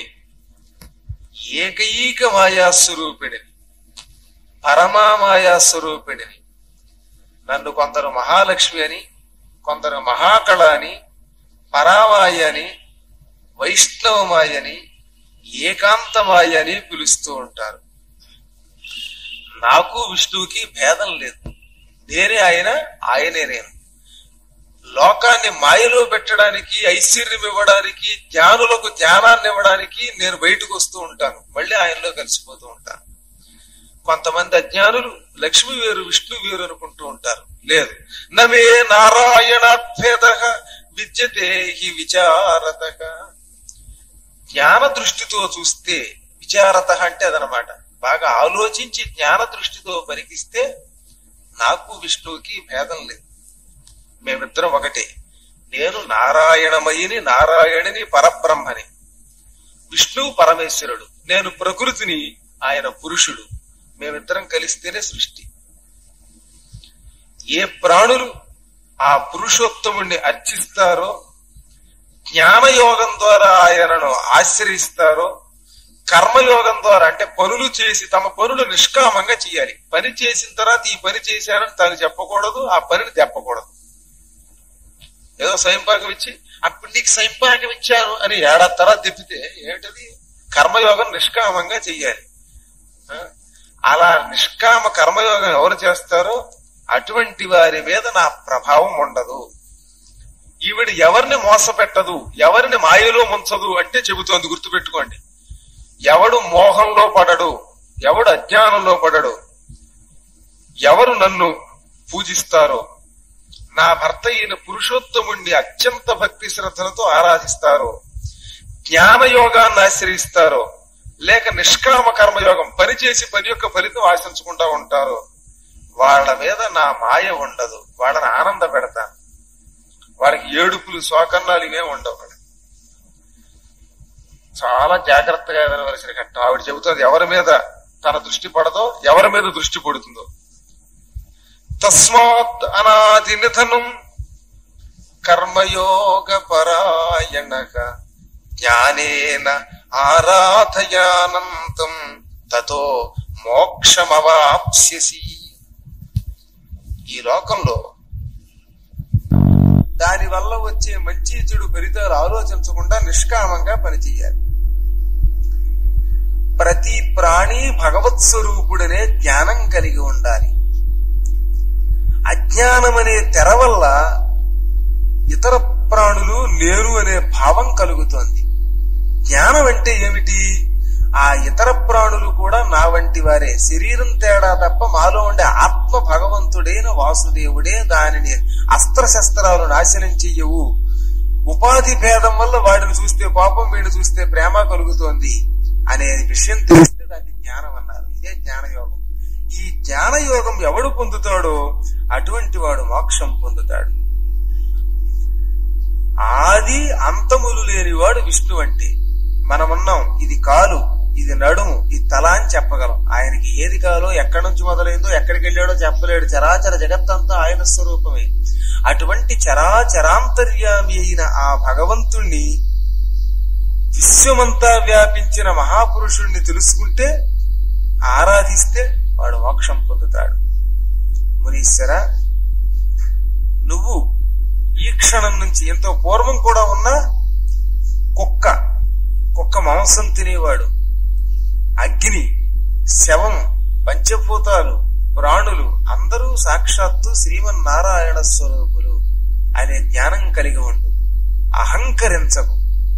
ఏకైక మాయాస్వరూపిణిని పరమామాయాస్వరూపిణిని నన్ను కొందరు మహాలక్ష్మి అని కొందరు మహాకళ అని పరామాయ అని వైష్ణవమాయ అని ఏకాంతమాయ అని పిలుస్తూ ఉంటారు నాకు విష్ణువుకి భేదం లేదు నేనే ఆయన ఆయనే నేను లోకాన్ని మాయలో పెట్టడానికి ఐశ్వర్యం ఇవ్వడానికి జ్ఞానులకు జ్ఞానాన్ని ఇవ్వడానికి నేను బయటకు వస్తూ ఉంటాను మళ్ళీ ఆయనలో కలిసిపోతూ ఉంటాను కొంతమంది అజ్ఞానులు లక్ష్మి వేరు విష్ణు వేరు అనుకుంటూ ఉంటారు లేదు నమే నారాయణాభేద విద్యతే హి విచారత జ్ఞాన దృష్టితో చూస్తే విచారత అంటే అదనమాట బాగా ఆలోచించి జ్ఞాన దృష్టితో పరికిస్తే నాకు విష్ణువుకి భేదం లేదు మేమిద్దరం ఒకటే నేను నారాయణమయిని నారాయణిని పరబ్రహ్మని విష్ణువు పరమేశ్వరుడు నేను ప్రకృతిని ఆయన పురుషుడు మేమిద్దరం కలిస్తేనే సృష్టి ఏ ప్రాణులు ఆ పురుషోత్తముణ్ణి అర్చిస్తారో జ్ఞానయోగం ద్వారా ఆయనను ఆశ్రయిస్తారో కర్మయోగం ద్వారా అంటే పనులు చేసి తమ పనులు నిష్కామంగా చేయాలి పని చేసిన తర్వాత ఈ పని చేశానని తాను చెప్పకూడదు ఆ పనిని తెప్పకూడదు ఏదో స్వయంపాకం ఇచ్చి అప్పుడు నీకు స్వయంపాకం ఇచ్చాను అని ఏడాది తర్వాత తిప్పితే ఏమిటది కర్మయోగం నిష్కామంగా చెయ్యాలి ఆ? అలా నిష్కామ కర్మయోగం ఎవరు చేస్తారో అటువంటి వారి మీద నా ప్రభావం ఉండదు ఈవిడ ఎవరిని మోసపెట్టదు ఎవరిని మాయలో ముంచదు అంటే చెబుతోంది గుర్తుపెట్టుకోండి ఎవడు మోహంలో పడడు ఎవడు అజ్ఞానంలో పడడు ఎవరు నన్ను పూజిస్తారో నా భర్త ఈయన పురుషోత్తముణ్ణి అత్యంత భక్తి శ్రద్ధలతో ఆరాధిస్తారో జ్ఞానయోగాన్ని ఆశ్రయిస్తారో లేక నిష్కామ కర్మయోగం పని చేసి పని యొక్క ఫలితం ఆశించకుండా ఉంటారో వాళ్ళ మీద నా మాయ ఉండదు వాళ్ళని ఆనంద పెడతాను వాళ్ళకి ఏడుపులు శోకన్నాలు ఇవే ఉండవు వాళ్ళకి. చాలా జాగ్రత్తగా వినవలసిన ఘట్టం ఆవిడ చెబుతుంది ఎవరి మీద తన దృష్టి పడదో ఎవరి మీద దృష్టి పడుతుందో తస్మాత్ అనాది నిధనం కర్మయోగ పరాయణక జ్ఞానేన ఆరాధయానంతం తతో మోక్షమవాప్స్యసి ఈ లోకంలో దాని వల్ల వచ్చే మంచి చెడు ఫలితాలు ఆలోచించకుండా నిష్కామంగా పనిచేయాలి ప్రతి ప్రాణి భగవత్ స్వరూపుడనే జ్ఞానం కలిగి ఉండాలి అజ్ఞానం అనే తెర వల్ల ఇతర ప్రాణులు లేరు అనే భావం కలుగుతోంది జ్ఞానం అంటే ఏమిటి ఆ ఇతర ప్రాణులు కూడా నా వంటి వారే శరీరం తేడా తప్ప మాలో ఉండే ఆత్మ భగవంతుడైన వాసుదేవుడే దానిని అస్త్రశస్త్రాలు నాశనం చెయ్యవు ఉపాధి భేదం వల్ల వాడిని చూస్తే పాపం వీడిని చూస్తే ప్రేమ కలుగుతోంది అనే విషయం తెలిస్తే దాన్ని జ్ఞానం అన్నారు ఇదే జ్ఞానయోగం ఈ జ్ఞానయోగం ఎవడు పొందుతాడో అటువంటి వాడు మోక్షం పొందుతాడు ఆది అంతములు లేనివాడు విష్ణు అంటే మనమున్నాం ఇది కాలు ఇది నడుము ఇది తల అని చెప్పగలం ఆయనకి ఏది కాలో ఎక్కడి నుంచి మొదలైందో ఎక్కడికి వెళ్ళాడో చెప్పలేడు చరాచర జగత్తంతా ఆయన స్వరూపమే అటువంటి చరాచరాంతర్యామి అయిన ఆ భగవంతుణ్ణి విశ్వమంతా వ్యాపించిన మహాపురుషుణ్ణి తెలుసుకుంటే ఆరాధిస్తే వాడు మోక్షం పొందుతాడు మునీశ్వర నువ్వు ఈ క్షణం నుంచి ఎంతో పూర్వం కూడా ఉన్న కుక్క కుక్క మాంసం తినేవాడు అగ్ని శవం పంచభూతాలు ప్రాణులు అందరూ సాక్షాత్తు శ్రీమన్నారాయణ స్వరూపులు అనే జ్ఞానం కలిగి ఉండు అహంకరించకు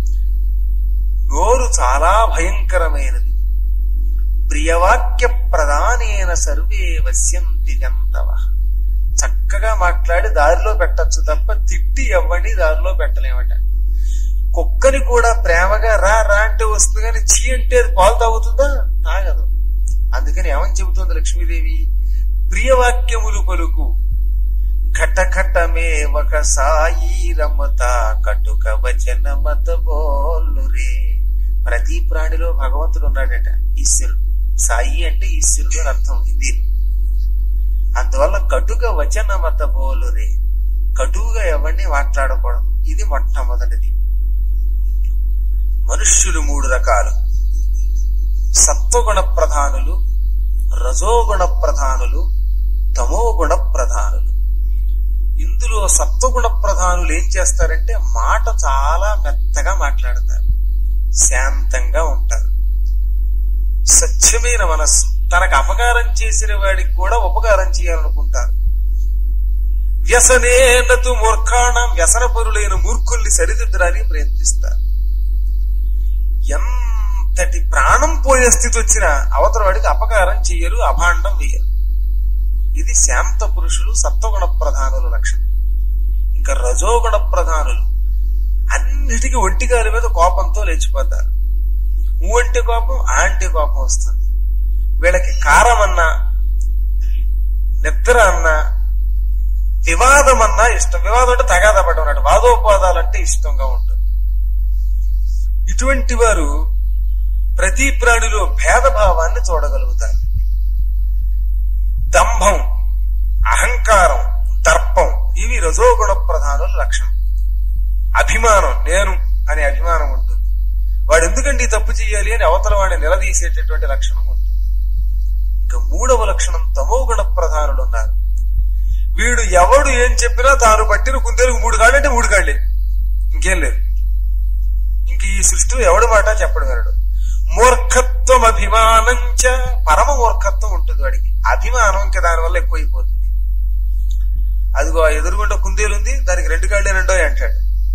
నోరు చాలా భయంకరమైనది ప్రియవాక్య ప్రధానేన సర్వే వశ్యంతి జంతవ చక్క చక్కగా మాట్లాడి దారిలో పెట్టచ్చు తప్ప తిట్టి ఎవరిని దారిలో పెట్టలేమట కుక్కని కూడా ప్రేమగా రా రా అంటే వస్తుంది కానీ చీ అంటే అది పాలు తాగుతుందా తాగదు అందుకని ఏమని చెబుతుంది లక్ష్మీదేవి ప్రియవాక్యములు పలుకు ఘటఘటమే ఒక సాయి రమత కటుక వచన మత బోలురే ప్రతి ప్రాణిలో భగవంతుడు ఉన్నాడట ఈశ్వరుడు సాయి అంటే ఈశ్వరుడు అని అర్థం హిందీలో అందువల్ల కటుక వచన మత బోలురే కటువుగా ఎవరిని మాట్లాడకూడదు ఇది మొట్టమొదటిది మనుష్యులు మూడు రకాలు సత్వగుణ ప్రధానులు రజోగుణ ప్రధానులు తమోగుణ ప్రధానులు ఇందులో సత్వగుణ ప్రధానులు ఏం చేస్తారంటే మాట చాలా మెత్తగా మాట్లాడతారు శాంతంగా ఉంటారు స్వచ్ఛమైన మనస్సు తనకు అపకారం చేసిన వాడికి కూడా ఉపకారం చేయాలనుకుంటారు వ్యసనేనతు మూర్ఖాణ వ్యసన పరులైన మూర్ఖుల్ని సరిదిద్దడానికి ప్రయత్నిస్తారు ఎంతటి ప్రాణం పోయే స్థితి వచ్చినా అవతల వాడికి అపకారం చెయ్యరు అభాండం వేయరు ఇది శాంత పురుషులు సత్వగుణ ప్రధానుల లక్షణం ఇంకా రజోగుణ ప్రధానులు అన్నిటికీ ఒంటిగారి మీద కోపంతో లేచిపోతారు ఊ అంటే కోపం ఆ అంటే కోపం వస్తుంది వీళ్ళకి కారం అన్నా నిద్ర అన్నా వివాదం అన్నా ఇష్టం వివాదం అంటే తగాదా పడడం అన్నట్టు వాదోపవాదాలంటే ఇష్టంగా ఉంటుంది ఇటువంటి వారు ప్రతి ప్రాణిలో భేదభావాన్ని చూడగలుగుతారు దంభం అహంకారం దర్పం ఇవి రజోగుణ ప్రధానుల లక్షణం అభిమానం నేను అనే అభిమానం ఉంటుంది వాడు ఎందుకండి ఈ తప్పు చేయాలి అని అవతల వాడిని నిలదీసేటటువంటి లక్షణం ఉంటుంది ఇంకా మూడవ లక్షణం తమోగుణ ప్రధానులు ఉన్నారు వీడు ఎవడు ఏం చెప్పినా తాను పట్టిన కుందేలకు మూడు కాళ్ళు అంటే మూడు కాళ్ళే ఇంకేం లేదు ఇంక ఈ సృష్టిలో ఎవడి మాట చెప్పడు వినడు మూర్ఖత్వం అభిమానంచ పరమ మూర్ఖత్వం ఉంటుంది వాడికి అభిమానం ఇంకా దానివల్ల ఎక్కువైపోతుంది అదిగో ఆ ఎదురుగుండా కుందేలు ఉంది దానికి రెండు కాళ్ళే రెండో అంటాడు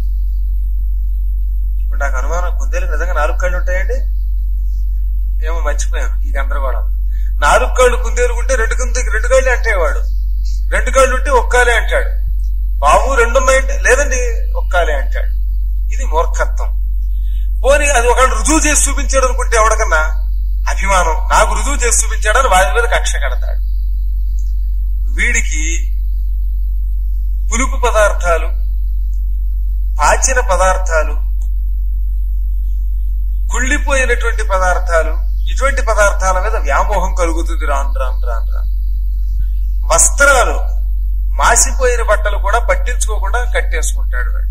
ఇప్పుడు నాకు అనుమానం కుందేలకు నిజంగా నాలుగు కాళ్ళు ఉంటాయండి ఏమో మర్చిపోయాను ఈ గందరగోళం నాలుగు కాళ్ళు కుందేలు ఉంటే రెండు కుందే రెండు కాళ్ళే అంటేవాడు రెండు కాళ్ళు ఉంటే ఒక్కాలే అంటాడు బాబు రెండు ఉన్నాయంటే లేదండి ఒక్కాలే అంటాడు ఇది మూర్ఖత్వం పోనీ అది ఒకళ్ళు రుజువు చేసి చూపించాడు అనుకుంటే ఎవడకన్నా అభిమానం నాకు రుజువు చేసి చూపించాడని వాడి మీద కక్ష కడతాడు వీడికి పులుపు పదార్థాలు పాచిన పదార్థాలు కుళ్ళిపోయినటువంటి పదార్థాలు ఇటువంటి పదార్థాల మీద వ్యామోహం కలుగుతుంది రాను రాను రాను రాను వస్త్రాలు మాసిపోయిన బట్టలు కూడా పట్టించుకోకుండా కట్టేసుకుంటాడు వాడు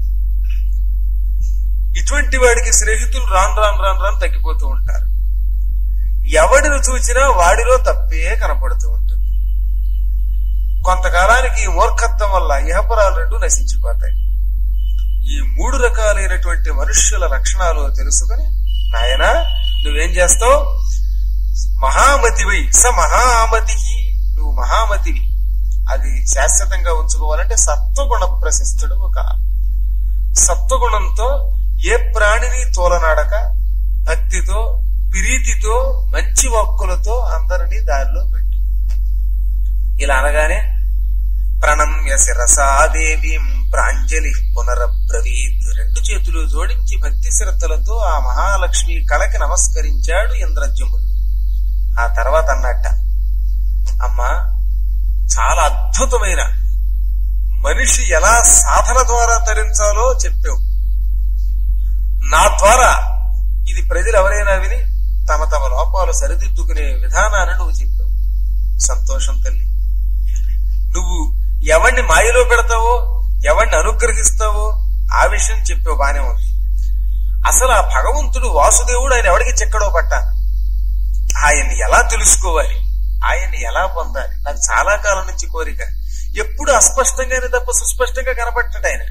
ఇటువంటి వాడికి స్నేహితులు రాను రాను రాను రాను తగ్గిపోతూ ఉంటారు ఎవడిని చూసినా వాడిలో తప్పే కనపడుతూ ఉంటుంది కొంతకాలానికి ఈ మూర్ఖత్వం వల్ల ఇహపురాలు రెండు నశించిపోతాయి ఈ మూడు రకాలైనటువంటి మనుష్యుల లక్షణాలు తెలుసుకుని నాయన నువ్వేం చేస్తావు మహామతివై స మహామతి నువ్వు మహామతివి అది శాశ్వతంగా ఉంచుకోవాలంటే సత్వగుణ ప్రశస్తుడు ఒక సత్వగుణంతో ఏ ప్రాణిని తోలనాడక భక్తితో ప్రీతితో మంచి వాక్కులతో అందరినీ దారిలో పెట్టు ఇలా అనగానే ప్రణమ్య శిరసాదేవీం ప్రాంజలి పునరబ్రవీత్ రెండు చేతులు జోడించి భక్తి శ్రద్ధలతో ఆ మహాలక్ష్మి కళకి నమస్కరించాడు ఇంద్రజముడు ఆ తర్వాత అన్నట్ట అమ్మా చాలా అద్భుతమైన మనిషి ఎలా సాధన ద్వారా తరించాలో చెప్పావు నా ద్వారా ఇది ప్రజలు ఎవరైనా విని తమ తమ లోపాలు సరిదిద్దుకునే విధానాన్ని నువ్వు చెప్పావు సంతోషం తల్లి నువ్వు ఎవరిని మాయలో పెడతావో ఎవరిని అనుగ్రహిస్తావో ఆ విషయం చెప్పావు బానే ఉంది అసలు ఆ భగవంతుడు వాసుదేవుడు ఆయన ఎవరికి చెక్కడో పట్ట ఆయన్ని ఎలా తెలుసుకోవాలి ఆయన్ని ఎలా పొందాలి నాకు చాలా కాలం నుంచి కోరిక ఎప్పుడు అస్పష్టంగానే తప్ప సుస్పష్టంగా కనపడ్డాడు ఆయన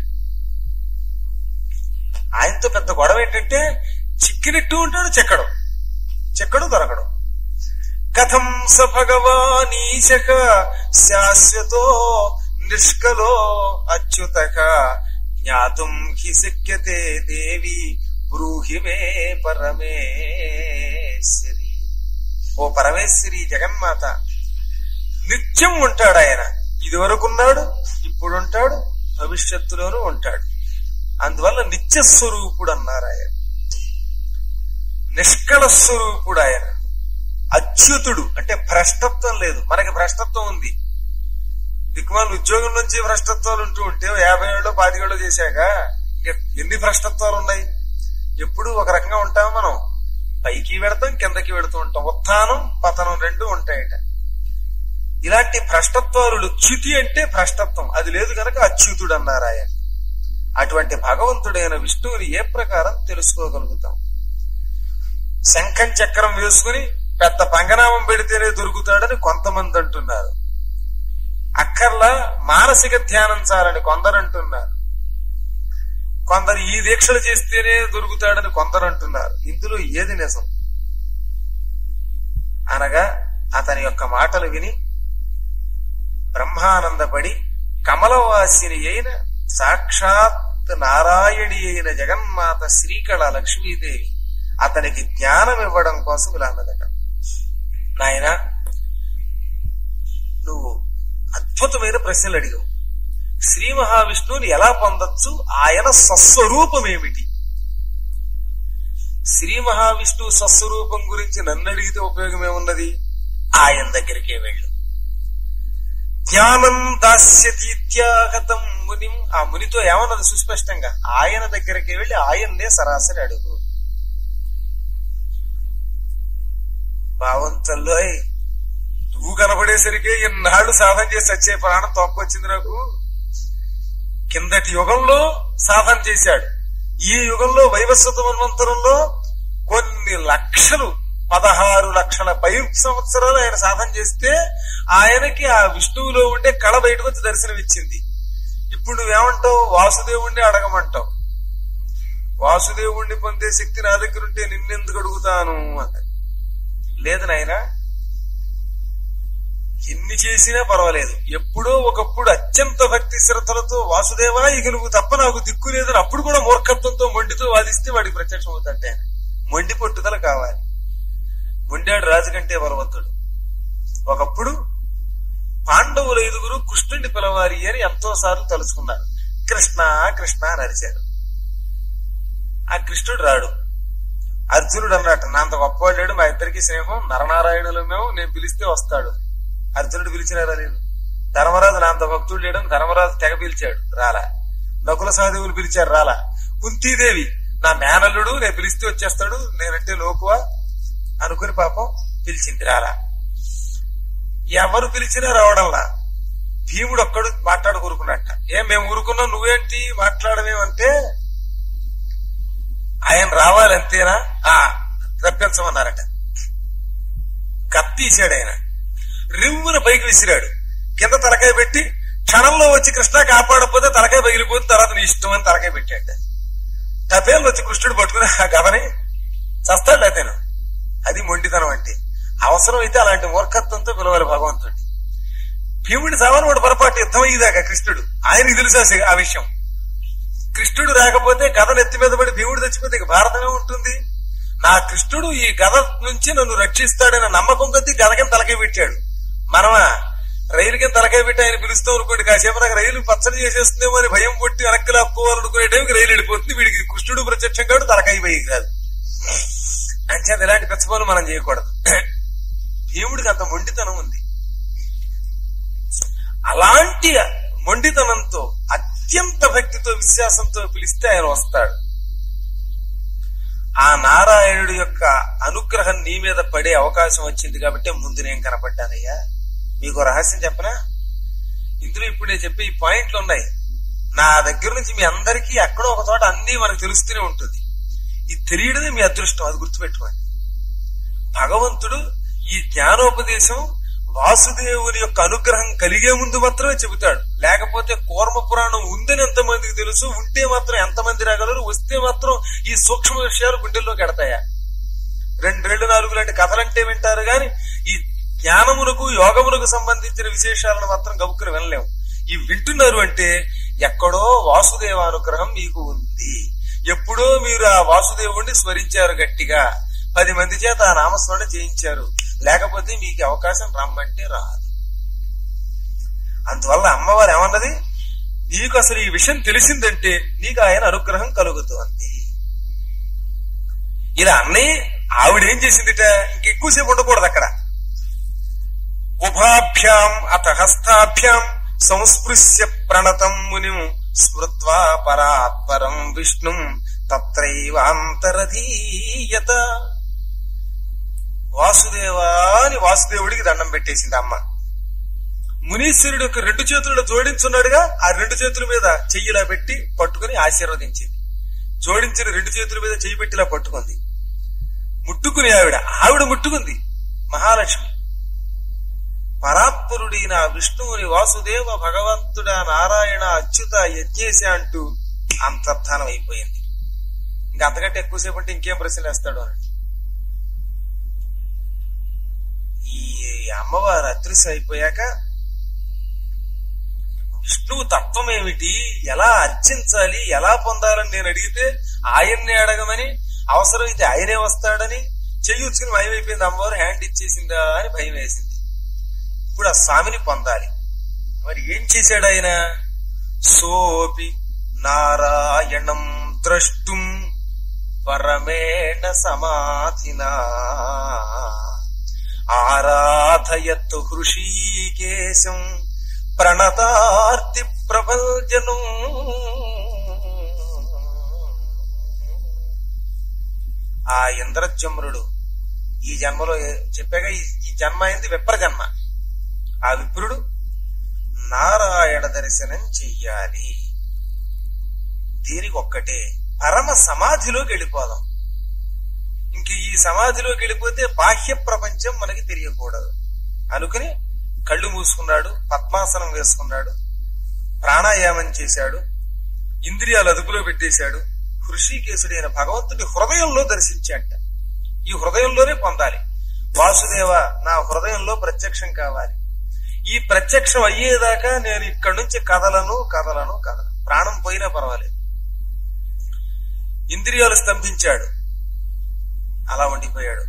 ఆయనతో పెద్ద గొడవ ఏంటంటే చిక్కినట్టు ఉంటాడు చెక్కడం చెక్కడు దొరకడం కథం స భగవానీశక శాశ్వతో నిష్కలో అచ్యుతక జ్ఞాతుం హి శక్యతే దేవి బ్రూహి మే పరమేశ్వరి ఓ పరమేశ్వరి జగన్మాత నిత్యం ఉంటాడు ఆయన ఇది వరకు ఉన్నాడు ఇప్పుడు ఉంటాడు భవిష్యత్తులోనూ ఉంటాడు అందువల్ల నిత్య స్వరూపుడు అన్నారు ఆయన నిష్కళ స్వరూపుడు ఆయన అచ్యుతుడు అంటే భ్రష్టత్వం లేదు మనకి భ్రష్టత్వం ఉంది దిక్కుమాల ఉద్యోగం నుంచి భ్రష్టత్వాలు ఉంటూ ఉంటే యాభై ఏళ్ళు పాతికేళ్ళు చేశాక ఇంక ఎన్ని భ్రష్టత్వాలు ఉన్నాయి ఎప్పుడు ఒక రకంగా ఉంటాం మనం పైకి వెడతాం కిందకి వెడుతూ ఉంటాం ఉత్థానం పతనం రెండు ఉంటాయట ఇలాంటి భ్రష్టత్వాలు చ్యుతి అంటే భ్రష్టత్వం అది లేదు కనుక అచ్యుతుడు అన్నారు ఆయన అటువంటి భగవంతుడైన విష్ణువుని ఏ ప్రకారం తెలుసుకోగలుగుతాం శంఖం చక్రం వేసుకుని పెద్ద పంగనామం పెడితేనే దొరుకుతాడని కొంతమంది అంటున్నారు అక్కర్లా మానసిక ధ్యానం చాలని కొందరు అంటున్నారు కొందరు ఈ దీక్షలు చేస్తేనే దొరుకుతాడని కొందరు అంటున్నారు ఇందులో ఏది నిజం అనగా అతని యొక్క మాటలు విని బ్రహ్మానందపడి కమలవాసిని అయిన సాక్షాత్ నారాయణి అయిన జగన్మాత శ్రీకళ లక్ష్మీదేవి అతనికి జ్ఞానం ఇవ్వడం కోసం ఇలా అన్నదట నాయన నువ్వు అద్భుతమైన ప్రశ్నలు అడిగావు శ్రీ మహావిష్ణువుని ఎలా పొందొచ్చు ఆయన స్వస్వరూపం ఏమిటి శ్రీ మహావిష్ణువు స్వస్వరూపం గురించి నన్ను అడిగితే ఉపయోగం ఏమున్నది ఆయన దగ్గరికే వెళ్ళు జ్ఞానం దాస్యతీత్యాగతం ముని ఆ మునితో ఏమన్నది సుస్పష్టంగా ఆయన దగ్గరికి వెళ్ళి ఆయన్నే సరాసరి అడుగు భావంతల్లో నువ్వు కనపడేసరికి ఎన్నాళ్ళు సాధన చేసి వచ్చే ప్రాణం తొక్కొచ్చింది నాకు కిందటి యుగంలో సాధన చేశాడు ఈ యుగంలో వైవస్వత మన్వంతరంలో కొన్ని లక్షలు పదహారు లక్షల పై సంవత్సరాలు ఆయన సాధన చేస్తే ఆయనకి ఆ విష్ణువులో ఉండే కళ బయటకు వచ్చి దర్శనమిచ్చింది ఇప్పుడు నువ్వేమంటావు వాసుదేవుణ్ణి అడగమంటావు వాసుదేవుణ్ణి పొందే శక్తి నా దగ్గర ఉంటే నిన్నెందుకు అడుగుతాను అన్నది లేదు నాయనా ఎన్ని చేసినా పర్వాలేదు ఎప్పుడో ఒకప్పుడు అత్యంత భక్తి శ్రద్ధలతో వాసుదేవా ఇక నువ్వు తప్ప నాకు దిక్కు లేదని అప్పుడు కూడా మూర్ఖత్వంతో మొండితో వాదిస్తే వాడికి ప్రత్యక్షం అవుతాంటే ఆయన. మొండి పట్టుదల కావాలి మొండాడు రాజు కంటే బలవంతుడు ఒకప్పుడు పాండవుల ఐదుగురు కృష్ణుడిని పిలవాలి అని ఎంతో సార్లు తలుచుకున్నారు కృష్ణ కృష్ణ అని అరిచారు ఆ కృష్ణుడు రాడు అర్జునుడు అన్నట్టు నా అంత గొప్పవాడు లేడు మా ఇద్దరికి స్నేహం నరనారాయణులు మేము నేను పిలిస్తే వస్తాడు అర్జునుడు పిలిచినారా లేదు ధర్మరాజు నా అంత భక్తుడు లేడని ధర్మరాజు తెగ పిలిచాడు రాలా నకుల సహదేవులు పిలిచారు రాలా కుంతీదేవి నా మేనల్లుడు నేను పిలిస్తే వచ్చేస్తాడు నేనంటే లోకువా అనుకుని పాపం పిలిచింది రాలా ఎవరు పిలిచినా రావడంలా భీముడు ఒక్కడు మాట్లాడు ఊరుకున్నట్ట ఏం మేము ఊరుకున్నాం నువ్వేంటి మాట్లాడమేమంటే ఆయన రావాలి అంతేనా ఆ రప్పించమన్నారట కత్తీసాడు ఆయన రివ్వున పైకి విసిరాడు కింద తలకాయ పెట్టి క్షణంలో వచ్చి కృష్ణ కాపాడకపోతే తలకాయ పగిలిపోతే తర్వాత నీ ఇష్టం అని తలకాయ పెట్టాడు టపేలు వచ్చి కృష్ణుడు పట్టుకుని ఆ గవని చస్తాడు అతను అది మొండితనం అంటే అవసరం అయితే అలాంటి మూర్ఖత్వంతో పిలవాలి భగవంతుడి భీముడి సావని వాడు పొరపాటు యుద్ధం అయ్యేదాకా కృష్ణుడు ఆయనకి తెలుసా ఆ విషయం కృష్ణుడు రాకపోతే గద నెత్తి మీద పడి భీముడు తెచ్చిపోతే ఇక భారతమే ఉంటుంది నా కృష్ణుడు ఈ గద నుంచి నన్ను రక్షిస్తాడన్న నమ్మకం కొద్దీ గదకి తలకాయ పెట్టాడు మనమా రైలుకి తలకాయ పెట్టి ఆయన పిలుస్తాం అనుకోండి కాసేపు నాకు రైలు పచ్చడి చేసేస్తుందేమో అని భయం కొట్టి వెనక్కి లాక్కోవాలనుకునే టైంకి రైలు వెళ్ళిపోతుంది వీడికి కృష్ణుడు ప్రత్యక్షం కాదు తలకాయ పోయి కాదు అంచేత ఇలాంటి పెచ్చపోలు మనం చేయకూడదు భీముడికి అంత మొండితనం ఉంది అలాంటి మొండితనంతో అత్యంత భక్తితో విశ్వాసంతో పిలిస్తే ఆయన వస్తాడు ఆ నారాయణుడి యొక్క అనుగ్రహం నీ మీద పడే అవకాశం వచ్చింది కాబట్టి ముందు నేను కనపడ్డానయ్యా మీకు రహస్యం చెప్పనా ఇందులో ఇప్పుడు నేను చెప్పే ఈ పాయింట్లు ఉన్నాయి నా దగ్గర నుంచి మీ అందరికీ ఎక్కడో ఒక చోట అన్ని మనకు తెలుస్తూనే ఉంటుంది ఇది తెలియడమే మీ అదృష్టం అది గుర్తుపెట్టుకోండి భగవంతుడు ఈ జ్ఞానోపదేశం వాసుదేవుని యొక్క అనుగ్రహం కలిగే ముందు మాత్రమే చెబుతాడు లేకపోతే కూర్మ పురాణం ఉందని ఎంతమందికి తెలుసు ఉంటే మాత్రం ఎంతమంది రాగలరు వస్తే మాత్రం ఈ సూక్ష్మ విషయాలు గుండెల్లోకి ఎడతాయా రెండు రెండు నాలుగు లాంటి కథలంటే వింటారు గాని ఈ జ్ఞానమునకు యోగమునకు సంబంధించిన విశేషాలను మాత్రం గబుక్కుని వినలేము ఇవి వింటున్నారు అంటే ఎక్కడో వాసుదేవ అనుగ్రహం మీకు ఉంది ఎప్పుడో మీరు ఆ వాసుదేవుణ్ణి స్మరించారు గట్టిగా పది మంది చేత ఆ నామస్మరణ చేయించారు లేకపోతే మీకు అవకాశం రమ్మంటే రాదు అందువల్ల అమ్మవారు ఏమన్నది నీకు అసలు ఈ విషయం తెలిసిందంటే నీకు ఆయన అనుగ్రహం కలుగుతుంది ఇలా అన్నీ ఆవిడేం చేసిందిట ఇంకెక్కువసేపు ఉండకూడదు అక్కడ ఉభాభ్యాం అత హస్తాభ్యాం సంస్పృశ్య ప్రణతం మునిం స్మృత్వా పరాత్పరం విష్ణుం తత్రైవాంతరధీయత వాసుదేవా అని వాసుదేవుడికి దండం పెట్టేసింది అమ్మ మునీశ్వరుడు యొక్క రెండు చేతులను జోడించున్నాడుగా ఆ రెండు చేతుల మీద చెయ్యిలా పెట్టి పట్టుకుని ఆశీర్వదించింది జోడించిన రెండు చేతుల మీద చెయ్యి పెట్టిలా పట్టుకుంది ముట్టుకుని ఆవిడ ఆవిడ ముట్టుకుంది మహాలక్ష్మి పరాత్పరుడైన విష్ణువుని వాసుదేవ భగవంతుడ నారాయణ అచ్యుత యజ్ఞేశ అంటూ అంతర్ధానం అయిపోయింది ఇంకా అంతకంటే ఎక్కువసేపు అంటే ఇంకేం ప్రశ్నలు వేస్తాడు అని ఈ అమ్మవారు అదృశ్యం అయిపోయాక విష్ణువు తత్వం ఏమిటి ఎలా అర్చించాలి ఎలా పొందాలని నేను అడిగితే ఆయన్నే అడగమని అవసరమైతే ఆయనే వస్తాడని చెయ్యి ఉచ్చుకుని భయం అయిపోయింది అమ్మవారు హ్యాండ్ ఇచ్చేసిందా అని భయం వేసింది ఇప్పుడు ఆ స్వామిని పొందాలి మరి ఏం చేశాడు ఆయన సోపి నారాయణం ద్రష్టుం పరమేణ సమాధినా ఆరాధయత్తు హృషీకేశం ప్రణతార్తి ప్రపంచను ఆ ఇంద్రజమ్రుడు ఈ జన్మలో చెప్పాగా ఈ ఈ జన్మ అయింది విప్ర జన్మ ఆ విప్రుడు నారాయణ దర్శనం చెయ్యాలి దీనికి ఒక్కటే పరమ సమాధిలోకి వెళ్ళిపోదాం ఇంక ఈ సమాధిలోకి వెళ్ళిపోతే బాహ్య ప్రపంచం మనకి తెలియకూడదు అనుకుని కళ్ళు మూసుకున్నాడు పద్మాసనం వేసుకున్నాడు ప్రాణాయామం చేశాడు ఇంద్రియాలు అదుపులో పెట్టేశాడు హృషికేశుడైన భగవంతుడి హృదయంలో దర్శించాట ఈ హృదయంలోనే పొందాలి వాసుదేవ నా హృదయంలో ప్రత్యక్షం కావాలి ఈ ప్రత్యక్షం అయ్యేదాకా నేను ఇక్కడి నుంచి కదలను కదలను కదలను ప్రాణం పోయినా పర్వాలేదు ఇంద్రియాలు స్తంభించాడు అలా ఉండిపోయాడు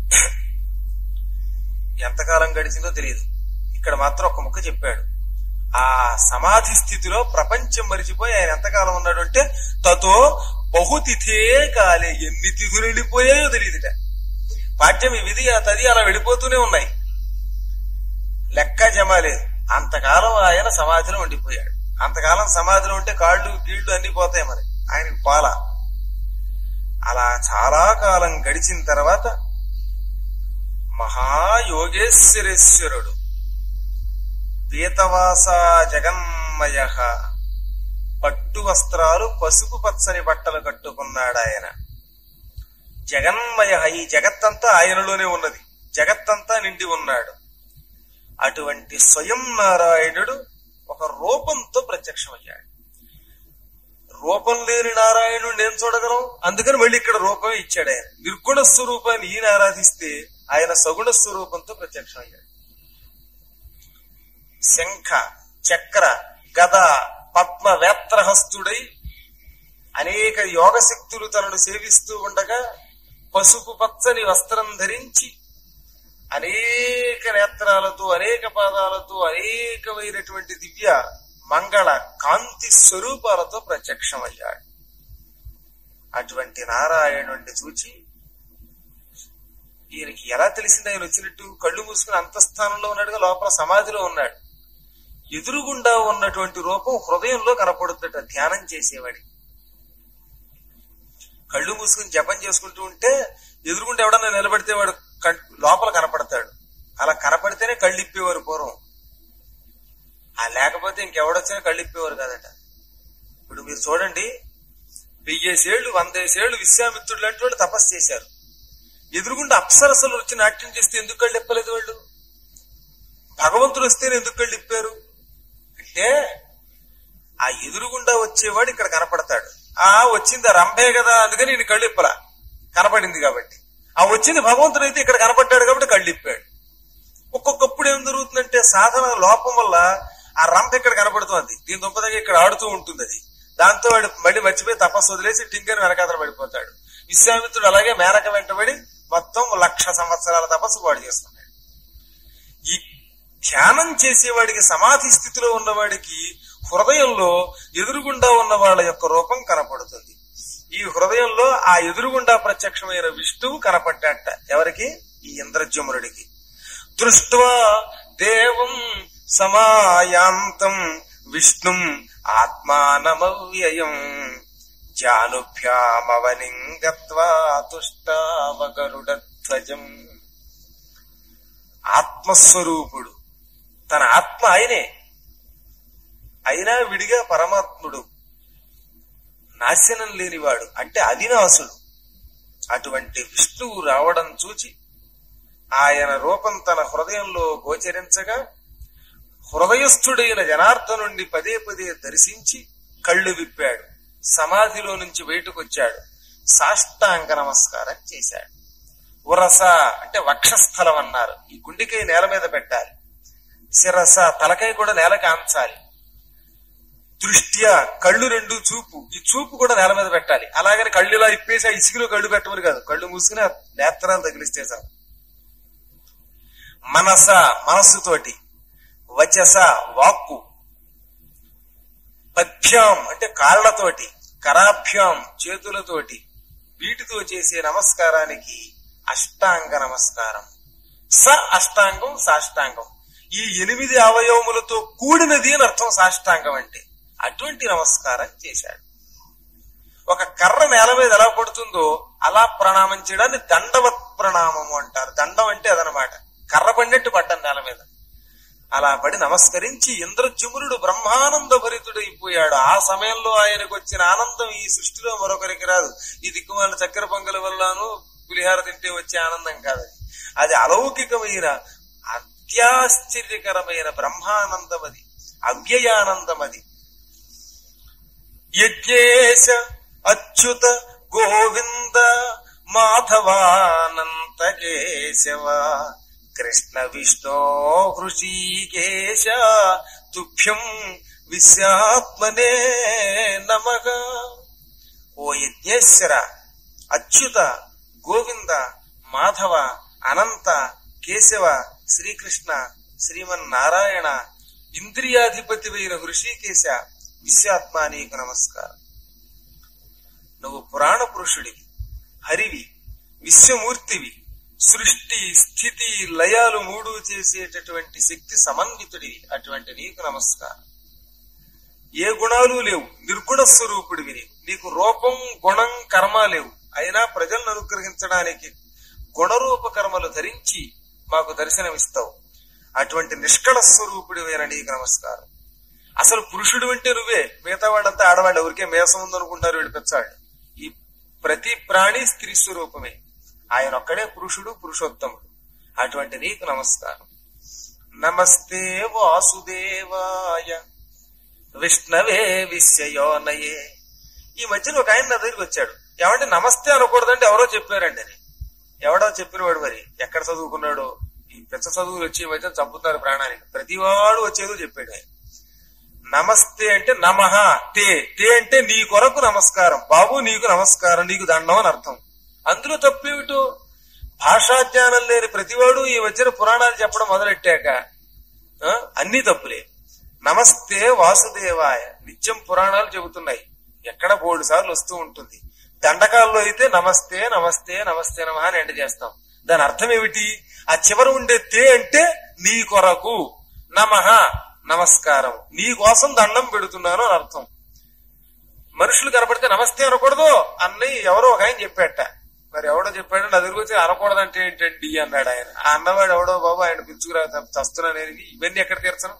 ఎంతకాలం గడిచిందో తెలియదు ఇక్కడ మాత్రం ఒక ముక్క చెప్పాడు ఆ సమాధి స్థితిలో ప్రపంచం మరిచిపోయి ఆయన ఎంతకాలం ఉన్నాడు అంటే తతో బహుతిథే కాలే ఎన్ని తిథులు వెళ్ళిపోయాయో తెలియదుట పాఠ్యం ఈ విధి ఆ తది అలా వెళ్ళిపోతూనే ఉన్నాయి లెక్క జమ లేదు అంతకాలం ఆయన సమాధిలో ఉండిపోయాడు అంతకాలం సమాధిలో ఉంటే కాళ్ళు గీళ్లు అన్ని పోతాయి మరి ఆయనకి పాల అలా చాలా కాలం గడిచిన తర్వాత మహాయోగేశ్వరేశ్వరుడు పీతవాస జగన్మయ పట్టు వస్త్రాలు పసుపు పచ్చని బట్టలు కట్టుకున్నాడు ఆయన జగన్మయ ఈ జగత్తంతా ఆయనలోనే ఉన్నది జగత్తంతా నిండి ఉన్నాడు అటువంటి స్వయం నారాయణుడు ఒక రూపంతో ప్రత్యక్షమయ్యాడు రూపం లేని నారాయణుడు నేను చూడగలం అందుకని మళ్ళీ ఇక్కడ రూపం ఇచ్చాడు ఆయన నిర్గుణ స్వరూపాన్ని ఈయన ఆరాధిస్తే ఆయన సగుణ స్వరూపంతో ప్రత్యక్షమయ్యాడు శంఖ చక్ర గద పద్మ వేత్రహస్తుడై అనేక యోగ శక్తులు తనను సేవిస్తూ ఉండగా పసుపు పచ్చని వస్త్రం ధరించి అనేక నేత్రాలతో అనేక పాదాలతో అనేకమైనటువంటి దివ్య మంగళ కాంతి స్వరూపాలతో ప్రత్యక్షమయ్యాడు అటువంటి నారాయణుణ్ణి చూచి ఈయనకి ఎలా తెలిసింది ఆయన వచ్చినట్టు కళ్ళు మూసుకుని అంతఃస్థానంలో ఉన్నాడుగా లోపల సమాధిలో ఉన్నాడు ఎదురుగుండా ఉన్నటువంటి రూపం హృదయంలో కనపడుతుందట ధ్యానం చేసేవాడి కళ్ళు మూసుకుని జపం చేసుకుంటూ ఉంటే ఎదురుగుండా ఎవడన్నా నిలబడితే వాడు కన్- లోపల కనపడతాడు అలా కనపడితేనే కళ్ళు ఇప్పేవారు పూర్వం ఆ లేకపోతే ఇంకెవడొచ్చినా కళ్ళు ఇప్పేవారు కదట ఇప్పుడు మీరు చూడండి వెయ్యేసేళ్లు వందేసేళ్లు విశ్వామిత్రుడు లాంటి వాళ్ళు తపస్సు చేశారు ఎదురుగుండా అప్సరసలు వచ్చి నాట్యం చేస్తే ఎందుకు కళ్ళు ఇప్పలేదు వాళ్ళు భగవంతుడు వస్తేనే ఎందుకు కళ్ళు ఇప్పారు అంటే ఆ ఎదురుగుండా వచ్చేవాడు ఇక్కడ కనపడతాడు ఆ వచ్చింది ఆ రంభే కదా అందుకని ఈయన కళ్ళు ఇప్పలా కనపడింది కాబట్టి ఆ వచ్చింది భగవంతుడు అయితే ఇక్కడ కనపడ్డాడు కాబట్టి కళ్ళు ఇప్పాడు ఒక్కొక్కప్పుడు ఏం జరుగుతుందంటే సాధన లోపం వల్ల ఆ రంప ఇక్కడ కనపడుతుంది దీని దుంపదగా ఇక్కడ ఆడుతూ ఉంటుంది అది దాంతో వాడు మళ్ళీ మర్చిపోయి తపస్సు వదిలేసి టింకర్ వెనకాతల పడిపోతాడు విశ్వామిత్రుడు అలాగే మేనక వెంటబడి మొత్తం లక్ష సంవత్సరాల తపస్సు పాడు చేస్తున్నాడు ఈ ధ్యానం చేసేవాడికి సమాధి స్థితిలో ఉన్నవాడికి హృదయంలో ఎదురుగుండా ఉన్న వాళ్ళ యొక్క రూపం కనపడుతుంది ఈ హృదయంలో ఆ ఎదురుగుండా ప్రత్యక్షమైన విష్ణువు కనపడ్డాట ఎవరికి ఈ ఇంద్రజమురుడికి దృష్ట్వా దేవం సమాయాంతం విష్ణుం ఆత్మానమవ్యయం జానుభ్యామవనిం గత్వా తుష్టావగరుడధ్వజం ఆత్మస్వరూపుడు తన ఆత్మ ఆయనే అయినా విడిగా పరమాత్ముడు నాశనం లేనివాడు అంటే అవినాశుడు అటువంటి విష్ణువు రావడం చూచి ఆయన రూపం తన హృదయంలో గోచరించగా హృదయస్థుడైన జనార్దనుండి పదే పదే దర్శించి కళ్ళు విప్పాడు సమాధిలో నుంచి బయటకు వచ్చాడు సాష్టాంగ నమస్కారం చేశాడు ఉరస అంటే వక్షస్థలం అన్నారు ఈ గుండెకాయ నేల మీద పెట్టాలి శిరస తలకాయ కూడా నేలకి ఆంచాలి దృష్ట్యా కళ్ళు రెండు చూపు ఈ చూపు కూడా నేల మీద పెట్టాలి అలాగని కళ్ళు ఇలా ఇప్పేసి ఆ ఇసుకలో కళ్ళు పెట్టమని కాదు కళ్ళు మూసుకుని ఆ నేత్రాలు తగిలిస్తే చాలు మనస మనస్సుతోటి వచస వాక్కు పద్భ్యాం అంటే కాళ్ళతోటి కరాభ్యాం చేతులతోటి వీటితో చేసే నమస్కారానికి అష్టాంగ నమస్కారం స అష్టాంగం సాష్టాంగం ఈ ఎనిమిది అవయవములతో కూడినది అని అర్థం సాష్టాంగం అంటే అటువంటి నమస్కారం చేశాడు ఒక కర్ర నేల మీద ఎలా పడుతుందో అలా ప్రణామం చేయడాన్ని దండవత్ ప్రణామము అంటారు దండం అంటే అదనమాట కర్ర పడినట్టు పడ్డం నేల మీద అలా పడి నమస్కరించి ఇంద్రజమునుడు బ్రహ్మానంద భరితుడైపోయాడు ఆ సమయంలో ఆయనకు వచ్చిన ఆనందం ఈ సృష్టిలో మరొకరికి రాదు ఈ దిక్కుమాల చక్కెర పొంగల వల్లను పులిహార తింటే వచ్చే ఆనందం కాదు అది. అది అలౌకికమైన అత్యాశ్చర్యకరమైన బ్రహ్మానందం అది అవ్యయానందం అది యజ్ఞేశ అచ్యుత గోవింద మాధవానంత కేశవ కృష్ణ విష్ణో హృషీకేశ తుభ్యం విశ్యాత్మనే నమగ ఓ యజ్ఞేశ్వర అచ్యుత గోవింద మాధవ అనంత కేశవ శ్రీకృష్ణ శ్రీమన్నారాయణ ఇంద్రియాధిపతివైన హృషికేశ విశ్వాత్మ నీకు నమస్కారం నువ్వు పురాణ పురుషుడివి హరివి విశ్వమూర్తివి సృష్టి స్థితి లయాలు మూడు చేసేటటువంటి శక్తి సమన్వితుడివి అటువంటి నీకు నమస్కారం ఏ గుణాలు లేవు నిర్గుణ స్వరూపుడివి నీవు నీకు రూపం గుణం కర్మ లేవు అయినా ప్రజలను అనుగ్రహించడానికి గుణరూప కర్మలు ధరించి మాకు దర్శనమిస్తావు అటువంటి నిష్కళ స్వరూపుడివైన నీకు నమస్కారం అసలు పురుషుడు అంటే నువ్వే మిగతా వాళ్ళంతా ఆడవాళ్ళు ఎవరికే మేసం ఉందనుకుంటారు విడిపించాడు ఈ ప్రతి ప్రాణి స్త్రీ స్వరూపమే ఆయన ఒక్కడే పురుషుడు పురుషోత్తముడు అటువంటి నీకు నమస్కారం నమస్తే వాసుదేవాయ విష్ణవే విశ్వయోనయే ఈ మధ్యన ఒక ఆయన నా దగ్గరికి వచ్చాడు ఏమంటే నమస్తే అనకూడదంటే ఎవరో చెప్పారండి అని ఎవడో చెప్పినవాడు మరి ఎక్కడ చదువుకున్నాడో ఈ పెద్ద చదువులు వచ్చి ఈ మధ్య చంపుతున్నారు ప్రాణానికి ప్రతివాడు వచ్చేదో చెప్పాడు ఆయన నమస్తే అంటే నమః తే తే అంటే నీ కొరకు నమస్కారం బాబు నీకు నమస్కారం నీకు దండం అని అర్థం అందులో తప్పేమిటో భాషా జ్ఞానం లేని ప్రతివాడు ఈ మధ్యన పురాణాలు చెప్పడం మొదలెట్టాక ఆ, అన్ని తప్పులే నమస్తే వాసుదేవాయ నిత్యం పురాణాలు చెబుతున్నాయి ఎక్కడ బోడు సార్లు వస్తూ ఉంటుంది దండకాల్లో అయితే నమస్తే నమస్తే నమస్తే నమ అని ఎండ చేస్తాం దాని అర్థం ఏమిటి ఆ చివర ఉండే తే అంటే నీ కొరకు నమః నమస్కారం నీ కోసం దండం పెడుతున్నాను అని అర్థం మనుషులు కనపడితే నమస్తే అనకూడదు అన్నయ్య ఎవరో ఒక ఆయన చెప్పాట మరి ఎవడో చెప్పాడు నా దగ్గర వచ్చి అనకూడదంటే ఏంటండి అన్నాడు ఆయన ఆ అన్నవాడు ఎవడో బాబు ఆయన పిలుచుకురా చస్తున్నా నేను ఇవన్నీ ఎక్కడ తీర్చను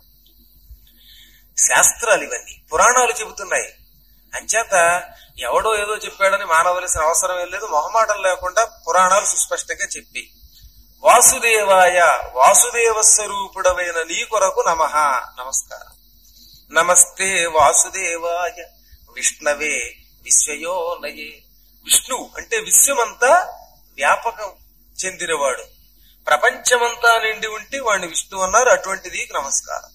శాస్త్రాలు ఇవన్నీ పురాణాలు చెబుతున్నాయి అంచేత ఎవడో ఏదో చెప్పాడని మానవలసిన అవసరం ఏం లేదు మొహమాటం లేకుండా పురాణాలు సుస్పష్టంగా చెప్పి వాసుదేవాయ వాసుదేవ స్వరూపుడమైన నీ కొరకు నమ నమస్కారం నమస్తే వాసుదేవాయ విష్ణవే విశ్వయోనయే విష్ణు అంటే విశ్వమంతా వ్యాపకం చెందినవాడు ప్రపంచమంతా నిండి ఉంటే వాడిని విష్ణు అన్నారు అటువంటిది నమస్కారం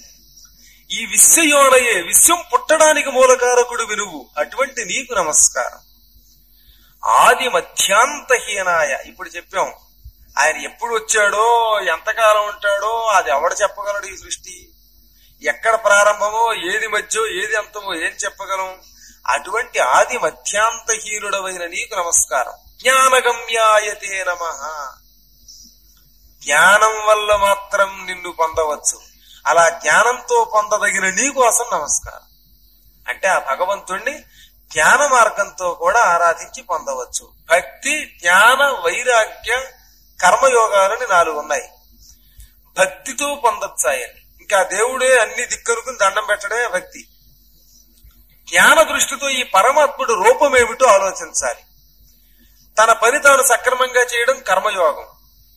ఈ విశ్వయోనయే విశ్వం పుట్టడానికి మూలకారకుడు వినువు అటువంటి నీకు నమస్కారం ఆది మధ్యాంతహీనాయ ఇప్పుడు చెప్పాం ఆయన ఎప్పుడు వచ్చాడో ఎంతకాలం ఉంటాడో అది ఎవడు చెప్పగలడు ఈ సృష్టి ఎక్కడ ప్రారంభమో ఏది మధ్యో ఏది అంతమో ఏం చెప్పగలం అటువంటి ఆది మధ్యాంతహీనుడవైన నీకు నమస్కారం జ్ఞానగమ్యాయతే నమ జ్ఞానం వల్ల మాత్రం నిన్ను పొందవచ్చు అలా జ్ఞానంతో పొందదగిన నీ కోసం నమస్కారం అంటే ఆ భగవంతుణ్ణి జ్ఞాన మార్గంతో కూడా ఆరాధించి పొందవచ్చు భక్తి జ్ఞాన వైరాగ్య కర్మయోగాలని నాలుగు ఉన్నాయి భక్తితో పొందొచ్చు ఆయన్ని ఇంకా దేవుడే అన్ని దిక్కనుకుని దండం పెట్టడమే భక్తి జ్ఞాన దృష్టితో ఈ పరమాత్ముడు రూపమేమిటో ఆలోచించాలి తన పని తాను సక్రమంగా చేయడం కర్మయోగం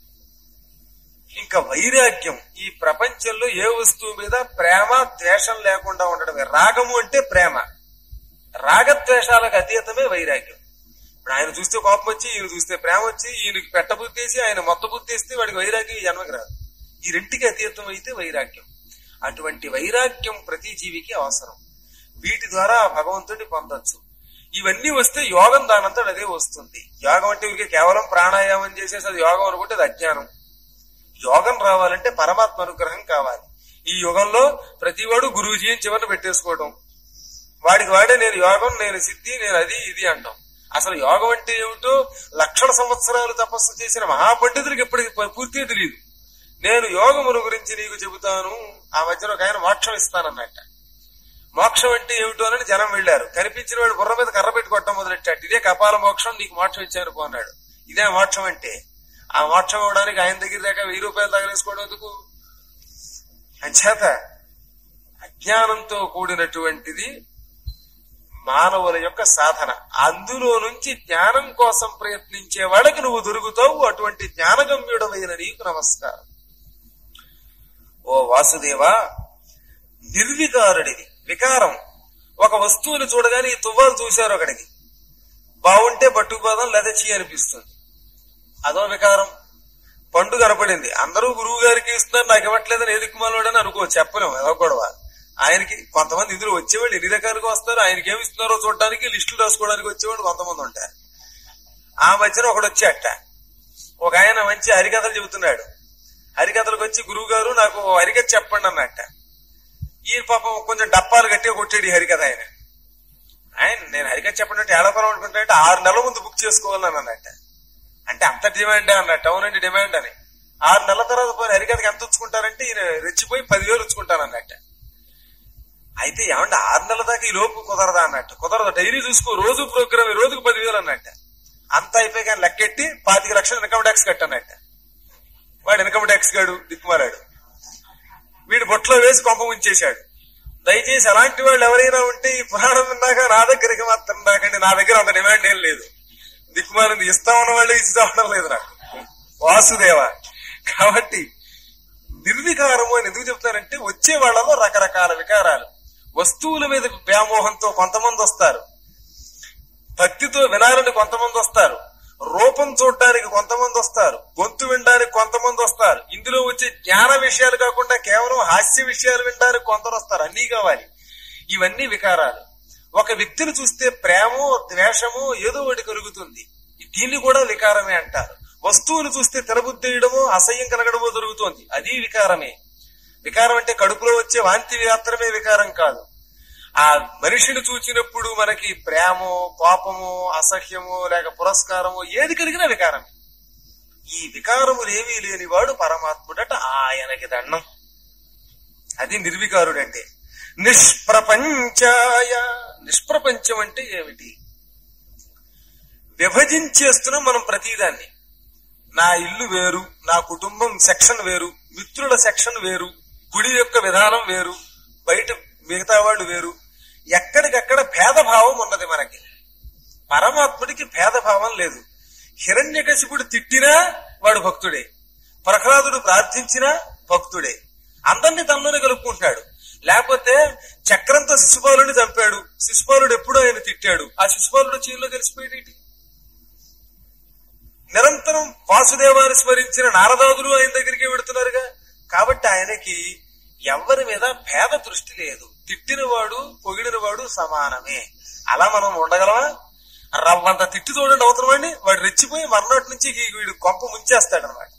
ఇంకా వైరాగ్యం ఈ ప్రపంచంలో ఏ వస్తువు మీద ప్రేమ ద్వేషం లేకుండా ఉండడమే రాగము అంటే ప్రేమ రాగద్వేషాలకు అతీతమే వైరాగ్యం ఇప్పుడు ఆయన చూస్తే కోపం వచ్చి ఈయన చూస్తే ప్రేమ వచ్చి ఈయనకి పెట్టబుద్ధేసి ఆయన మొత్త బుద్ధేస్తే వాడికి వైరాగ్యం ఈ జన్మకి రాదు ఈ రెంటికి అతీతం అయితే వైరాగ్యం అటువంటి వైరాగ్యం ప్రతి జీవికి అవసరం వీటి ద్వారా భగవంతుడిని పొందొచ్చు ఇవన్నీ వస్తే యోగం దానంతా అదే వస్తుంది యోగం అంటే ఊరికే కేవలం ప్రాణాయామం చేసేసి అది యోగం అనుకుంటే అది అజ్ఞానం యోగం రావాలంటే పరమాత్మ అనుగ్రహం కావాలి ఈ యుగంలో ప్రతివాడు గురూజీ అని చివరిని పెట్టేసుకోవడం వాడికి వాడే నేను యోగం నేను సిద్ధి నేను అది ఇది అంటాం అసలు యోగం అంటే ఏమిటో లక్షల సంవత్సరాలు తపస్సు చేసిన మహాపండితుడికి ఎప్పటికి ప- పూర్తిగా తెలియదు నేను యోగమును గురించి నీకు చెబుతాను ఆ మధ్యలో ఒక ఆయన మోక్షం ఇస్తానన్నట్ట మోక్షం అంటే ఏమిటో అని జనం వెళ్ళారు కనిపించిన వాడు బుర్ర మీద కర్ర పెట్టి కొట్టడం మొదలెట్టాడు ఇదే కపాల మోక్షం నీకు మోక్షం ఇచ్చాను పో అన్నాడు ఇదే మోక్షం అంటే ఆ మోక్షం ఇవ్వడానికి ఆయన దగ్గర దాకా వెయ్యి రూపాయలు తగలేసుకోవడం ఎందుకు అంచేత అజ్ఞానంతో కూడినటువంటిది మానవుల యొక్క సాధన అందులో నుంచి జ్ఞానం కోసం ప్రయత్నించే వాళ్ళకి నువ్వు దొరుకుతావు అటువంటి జ్ఞానగమ్యుడమైన నీకు నమస్కారం ఓ వాసుదేవా నిర్వికారుడివి వికారం ఒక వస్తువుని చూడగానే ఈ తువ్వాలు చూశారు ఒకడికి బాగుంటే పట్టుకుపోదాం లేదా చీ అనిపిస్తుంది అదో వికారం పండు కనపడింది అందరూ గురువు గారికి ఇస్తున్నారు నాకు ఇవ్వట్లేదని ఏ దిక్కుమాలోడని అనుకో చెప్పలేము ఏదో గొడవ ఆయనకి కొంతమంది ఇందులో వచ్చేవాళ్ళు ఎన్ని రకాలుగా వస్తారు ఆయనకి ఏమి ఇస్తున్నారో చూడడానికి లిస్టులు రాసుకోవడానికి వచ్చేవాళ్ళు కొంతమంది ఉంటారు ఆ మధ్యన ఒకడు వచ్చేట ఒక ఆయన మంచి హరికథలు చెబుతున్నాడు హరికథలకు వచ్చి గురువు గారు నాకు ఓ హరికథ చెప్పండి అన్నట్ట ఈ పాపం కొంచెం డప్పాలు గట్టిగా కొట్టాడు ఈ హరికథ ఆయన ఆయన నేను హరికథ చెప్పండి ఏడపరం అనుకుంటే ఆరు నెలల ముందు బుక్ చేసుకోవాలని అన్నట్ట అంటే అంత డిమాండ్ అన్నట్టు అవునండి డిమాండ్ అని ఆరు నెలల తర్వాత పోయి హరికథకి ఎంత ఉంచుకుంటారంటే ఈయన రెచ్చిపోయి పదివేలు ఉంచుకుంటాను అన్నట్టు అయితే ఏమంటే ఆరు నెలల దాకా ఈ లోపు కుదరదా అన్నట్టు కుదరదు డైరీ చూసుకో రోజు ప్రోగ్రామ్ రోజుకు పదివేలు అన్నట్టు అంత అయిపోయి కానీ లెక్కెట్టి పాతిక లక్షలు ఇన్కమ్ ట్యాక్స్ కట్టన్నట్ట వాడు ఇన్కమ్ ట్యాక్స్ గాడు దిక్కుమారాడు వీడు బొట్లో వేసి కొంప ఉంచేశాడు దయచేసి అలాంటి వాళ్ళు ఎవరైనా ఉంటే ఈ పురాణం విన్నాక నా దగ్గరికి మాత్రం రాకండి నా దగ్గర అంత డిమాండ్ ఏం లేదు దిక్కుమాలింది ఇస్తా ఉన్న వాళ్ళు ఇస్తావడం లేదు నాకు వాసుదేవ కాబట్టి నిర్వికారము అని ఎందుకు చెప్తారంటే వచ్చే వాళ్ళలో రకరకాల వికారాలు వస్తువుల మీద వ్యామోహంతో కొంతమంది వస్తారు భక్తితో వినాలని కొంతమంది వస్తారు రూపం చూడడానికి కొంతమంది వస్తారు గొంతు వినడానికి కొంతమంది వస్తారు ఇందులో వచ్చే జ్ఞాన విషయాలు కాకుండా కేవలం హాస్య విషయాలు వినడానికి కొందరు వస్తారు అన్నీ కావాలి ఇవన్నీ వికారాలు ఒక వ్యక్తిని చూస్తే ప్రేమో ద్వేషమో ఏదో ఒకటి కలుగుతుంది దీన్ని కూడా వికారమే అంటారు వస్తువును చూస్తే తెరబుద్దేయడమో అసహ్యం కలగడమో జరుగుతోంది అది వికారమే వికారం అంటే కడుపులో వచ్చే వాంతి మాత్రమే వికారం కాదు ఆ మనిషిని చూచినప్పుడు మనకి ప్రేమో కోపమో అసహ్యమో లేక పురస్కారమో ఏది కలిగినా వికారమే ఈ వికారములేమీ లేనివాడు పరమాత్ముడట ఆయనకి దండం అది నిర్వికారుడంటే నిష్ప్రపంచాయ నిష్ప్రపంచం అంటే ఏమిటి విభజించేస్తున్నాం మనం ప్రతిదాన్ని నా ఇల్లు వేరు నా కుటుంబం సెక్షన్ వేరు మిత్రుల సెక్షన్ వేరు గుడి యొక్క విధానం వేరు బయట మిగతా వాళ్ళు వేరు ఎక్కడికక్కడ భేదభావం ఉన్నది మనకి పరమాత్ముడికి భేదభావం లేదు హిరణ్యకశిపుడు తిట్టినా వాడు భక్తుడే ప్రహ్లాదుడు ప్రార్థించినా భక్తుడే అందరినీ తనలోనే కలుపుకుంటున్నాడు లేకపోతే చక్రంతో శిశుపాలుని చంపాడు శిశుపాలుడు ఎప్పుడో ఆయన తిట్టాడు ఆ శిశుపాలుడు చీరలో కలిసిపోయేటి నిరంతరం వాసుదేవాన్ని స్మరించిన నారదాదులు ఆయన దగ్గరికి వెడుతున్నారుగా కాబట్టి ఆయనకి ఎవరి మీద భేద దృష్టి లేదు తిట్టినవాడు పొగిడినవాడు సమానమే అలా మనం ఉండగలమా రవ్వంత తిట్టి చూడండి అవతల వాడిని వాడు రెచ్చిపోయి మర్నాటి నుంచి ఈ- వీడు కొంప ముంచేస్తాడు అనమాట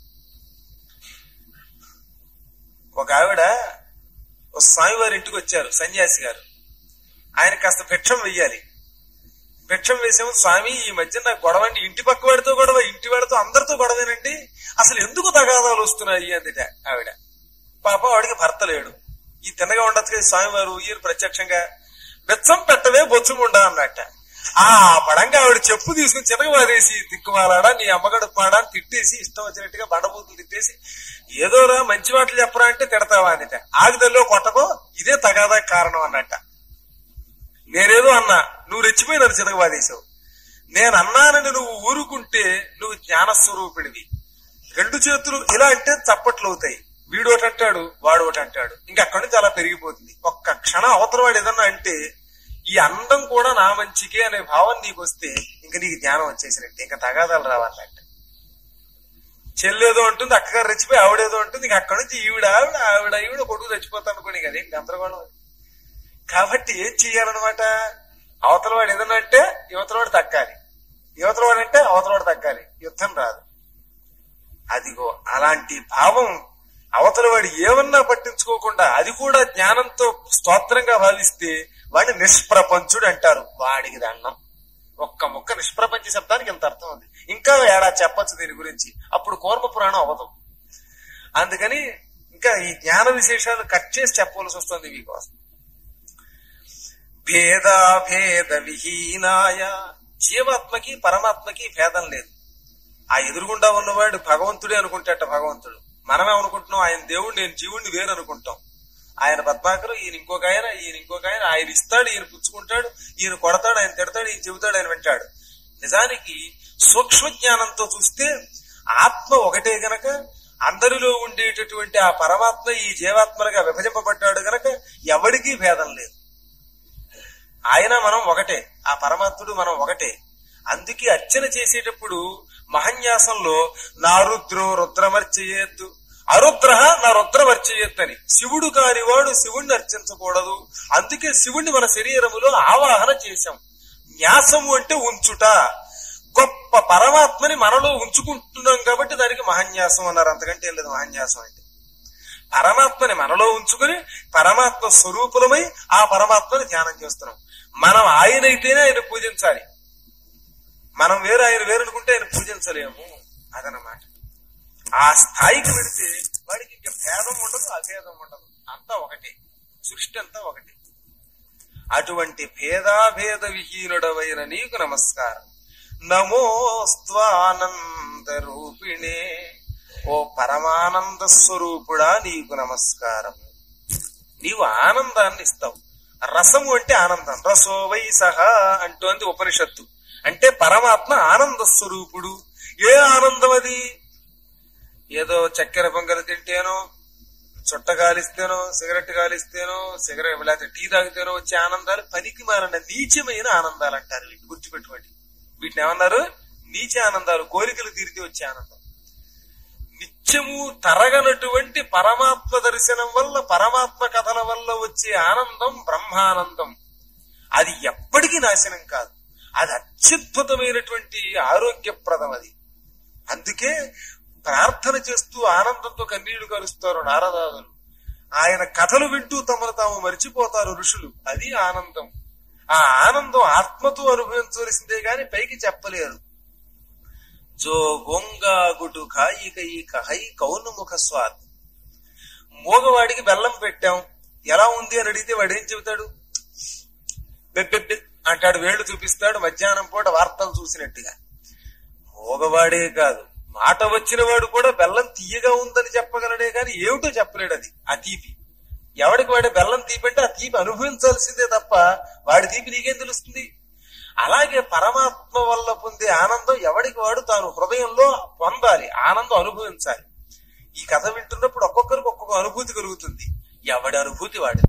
ఒక ఆవిడ ఒక స్వామివారి ఇంటికి వచ్చారు సన్యాసి గారు ఆయన కాస్త భిక్షం వెయ్యాలి భిక్షం వేసాము స్వామి ఈ మధ్య నాకు గొడవ అండి ఇంటి పక్క వాడితో గొడవ ఇంటి వాడితో అందరితో గొడవేనండి అసలు ఎందుకు తగాదాలు వస్తున్నాయి అందుట ఆవిడ పాప వాడికి భర్త లేడు ఈ తిన్నగా ఉండొచ్చు కదా స్వామివారు ఈయన ప్రత్యక్షంగా బెచ్చం పెట్టవే బొచ్చుముండా అన్నట్ట ఆ పడంగా ఆవిడ చెప్పు తీసుకుని చిన్నగా వారేసి దిక్కుమాలాడా నీ అమ్మగడు పాడా అని తిట్టేసి ఇష్టం వచ్చినట్టుగా బండబూతులు తిట్టేసి ఏదోరా మంచి మాటలు చెప్పరా అంటే తిడతావా అనిట ఆగుదల్లో కొట్టకో ఇదే తగాదా కారణం అన్నట్ట నేనేదో అన్నా నువ్వు రెచ్చిపోయి నన్ను చితకబాదేశావు నేను అన్నానని నువ్వు ఊరుకుంటే నువ్వు జ్ఞానస్వరూపిడివి రెండు చేతులు ఇలా అంటే చప్పట్లు అవుతాయి వీడు ఒకటి అంటాడు వాడు ఒకటి అంటాడు ఇంకా అక్కడి నుంచి అలా పెరిగిపోతుంది ఒక్క క్షణం అవతల వాడు ఏదన్నా అంటే ఈ అందం కూడా నా మంచికే అనే భావం నీకు వస్తే ఇంకా నీకు జ్ఞానం వచ్చేసినట్టే ఇంకా తగాదాలు రావాలంటే చెల్లేదో ఉంటుంది అక్కగారు రెచ్చిపోయి ఆవిడేదో ఉంటుంది ఇంకా అక్కడి నుంచి ఈవిడ ఆవిడ ఆవిడ ఈవిడ కొడుకు రెచ్చిపోతాను అనుకోని కదా గందరగోళం అది. కాబట్టి ఏం చెయ్యాలన్నమాట అవతల వాడు ఏదన్నా అంటే యువతల వాడు తక్కాలి యువతల వాడు అంటే అవతల వాడు తక్కాలి యుద్ధం రాదు అదిగో అలాంటి భావం అవతల వాడు ఏమన్నా పట్టించుకోకుండా అది కూడా జ్ఞానంతో స్తోత్రంగా భావిస్తే వాడిని నిష్ప్రపంచుడు అంటారు వాడికి దండం ఒక్క ముక్క నిష్ప్రపంచ శబ్దానికి ఇంత అర్థం ఉంది ఇంకా ఏడా చెప్పొచ్చు దీని గురించి అప్పుడు కూర్మ పురాణం అవ్వదు అందుకని ఇంకా ఈ జ్ఞాన విశేషాలు కట్ చేసి చెప్పవలసి వస్తుంది మీకోసం భేదాభేద విహీనాయ జీవాత్మకి పరమాత్మకి భేదం లేదు ఆ ఎదురుగుండా ఉన్నవాడు భగవంతుడే అనుకుంటాట భగవంతుడు మనమే అనుకుంటున్నాం ఆయన దేవుడు నేను జీవుడిని వేరు అనుకుంటాం ఆయన పద్మాకరు ఈయన ఇంకొక ఆయన ఈయన ఇంకొక ఆయన ఆయన ఇస్తాడు ఈయన పుచ్చుకుంటాడు ఈయన కొడతాడు ఆయన తిడతాడు ఈయన చెబుతాడు ఆయన వింటాడు నిజానికి సూక్ష్మ జ్ఞానంతో చూస్తే ఆత్మ ఒకటే గనక అందరిలో ఉండేటటువంటి ఆ పరమాత్మ ఈ జీవాత్మలుగా విభజింపబడ్డాడు గనక ఎవడికి భేదం లేదు ఆయన మనం ఒకటే ఆ పరమాత్ముడు మనం ఒకటే అందుకే అర్చన చేసేటప్పుడు మహన్యాసంలో నా రుద్రో రుద్రమర్చయేత్తు అరుద్ర నా రుద్రమర్చయేత్తు అని శివుడు కానివాడు శివుణ్ణి అర్చించకూడదు అందుకే శివుణ్ణి మన శరీరములో ఆవాహన చేశాం న్యాసము అంటే ఉంచుట గొప్ప పరమాత్మని మనలో ఉంచుకుంటున్నాం కాబట్టి దానికి మహాన్యాసం అన్నారు అంతకంటే ఏం లేదు మహాన్యాసం అంటే పరమాత్మని మనలో ఉంచుకుని పరమాత్మ స్వరూపులమై ఆ పరమాత్మని ధ్యానం చేస్తున్నాం మనం ఆయన అయితేనే ఆయన పూజించాలి మనం వేరు ఆయన వేరు అనుకుంటే ఆయన పూజించలేము అదనమాట ఆ స్థాయికి వెళితే వాడికి ఇంకా భేదం ఉండదు అభేదం ఉండదు అంతా ఒకటే సృష్టి అంతా ఒకటే అటువంటి భేదాభేద విహీనుడవైన నీకు నమస్కారం నమోస్త్వానంద రూపిణే ఓ పరమానంద స్వరూపుడా నీకు నమస్కారం నీవు ఆనందాన్ని ఇస్తావు రసము అంటే ఆనందం రసో వై సహా అంటోంది ఉపనిషత్తు అంటే పరమాత్మ ఆనంద స్వరూపుడు ఏ ఆనందం అది ఏదో చక్కెర పొంగలు తింటేనో చుట్ట కాలిస్తేనో సిగరెట్ కాలిస్తేనో సిగరెట్ లేకపోతే టీ తాగితేనో వచ్చే ఆనందాలు పనికి మారిన నీచమైన ఆనందాలు అంటారు వీటిని గుర్తుపెట్టుకోండి వీటిని ఏమన్నారు నీచ ఆనందాలు కోరికలు తీరితే వచ్చే ఆనందం నిత్యము తరగనటువంటి పరమాత్మ దర్శనం వల్ల పరమాత్మ కథల వల్ల వచ్చే ఆనందం బ్రహ్మానందం అది ఎప్పటికీ నాశనం కాదు అది అత్యద్భుతమైనటువంటి ఆరోగ్యప్రదం అది అందుకే ప్రార్థన చేస్తూ ఆనందంతో కన్నీళ్లు కలుస్తారు నారదాదులు ఆయన కథలు వింటూ తమను తాము మరిచిపోతారు ఋషులు అది ఆనందం ఆ ఆనందం ఆత్మతో అనుభవించవలసిందే గాని పైకి చెప్పలేరు జో గొంగాగుడు కాయి కయి కహై కౌను ముఖ స్వాద్ మూగవాడికి బెల్లం పెట్టాం ఎలా ఉంది అని అడిగితే వాడు ఏం చెబుతాడు బెబ్బెబ్బె అంటాడు వేళ్లు చూపిస్తాడు మధ్యాహ్నం పూట వార్తలు చూసినట్టుగా మూగవాడే కాదు మాట వచ్చిన వాడు కూడా బెల్లం తీయగా ఉందని చెప్పగలడే కానీ ఏమిటో చెప్పలేడు అది ఆ తీపి ఎవడికి వాడి బెల్లం తీపి అంటే ఆ తీపి అనుభవించాల్సిందే తప్ప వాడి తీపి నీకేం తెలుస్తుంది అలాగే పరమాత్మ వల్ల పొందే ఆనందం ఎవడికి వాడు తాను హృదయంలో పొందాలి ఆనందం అనుభవించాలి ఈ కథ వింటున్నప్పుడు ఒక్కొక్కరికి ఒక్కొక్క అనుభూతి కలుగుతుంది ఎవడి అనుభూతి వాడి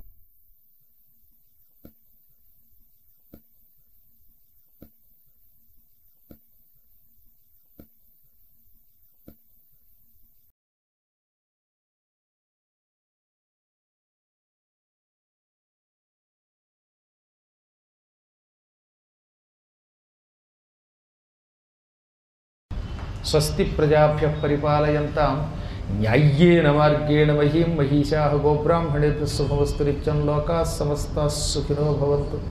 స్వస్తి ప్రజాభ్య పరిపాలయంతాం న్యాయ్యేన మార్గేణ మహీం మహిషా గోబ్రాహ్మణేభ్య శుభమస్తు నిత్యం లోకా సమస్త సుఖినో భవంతు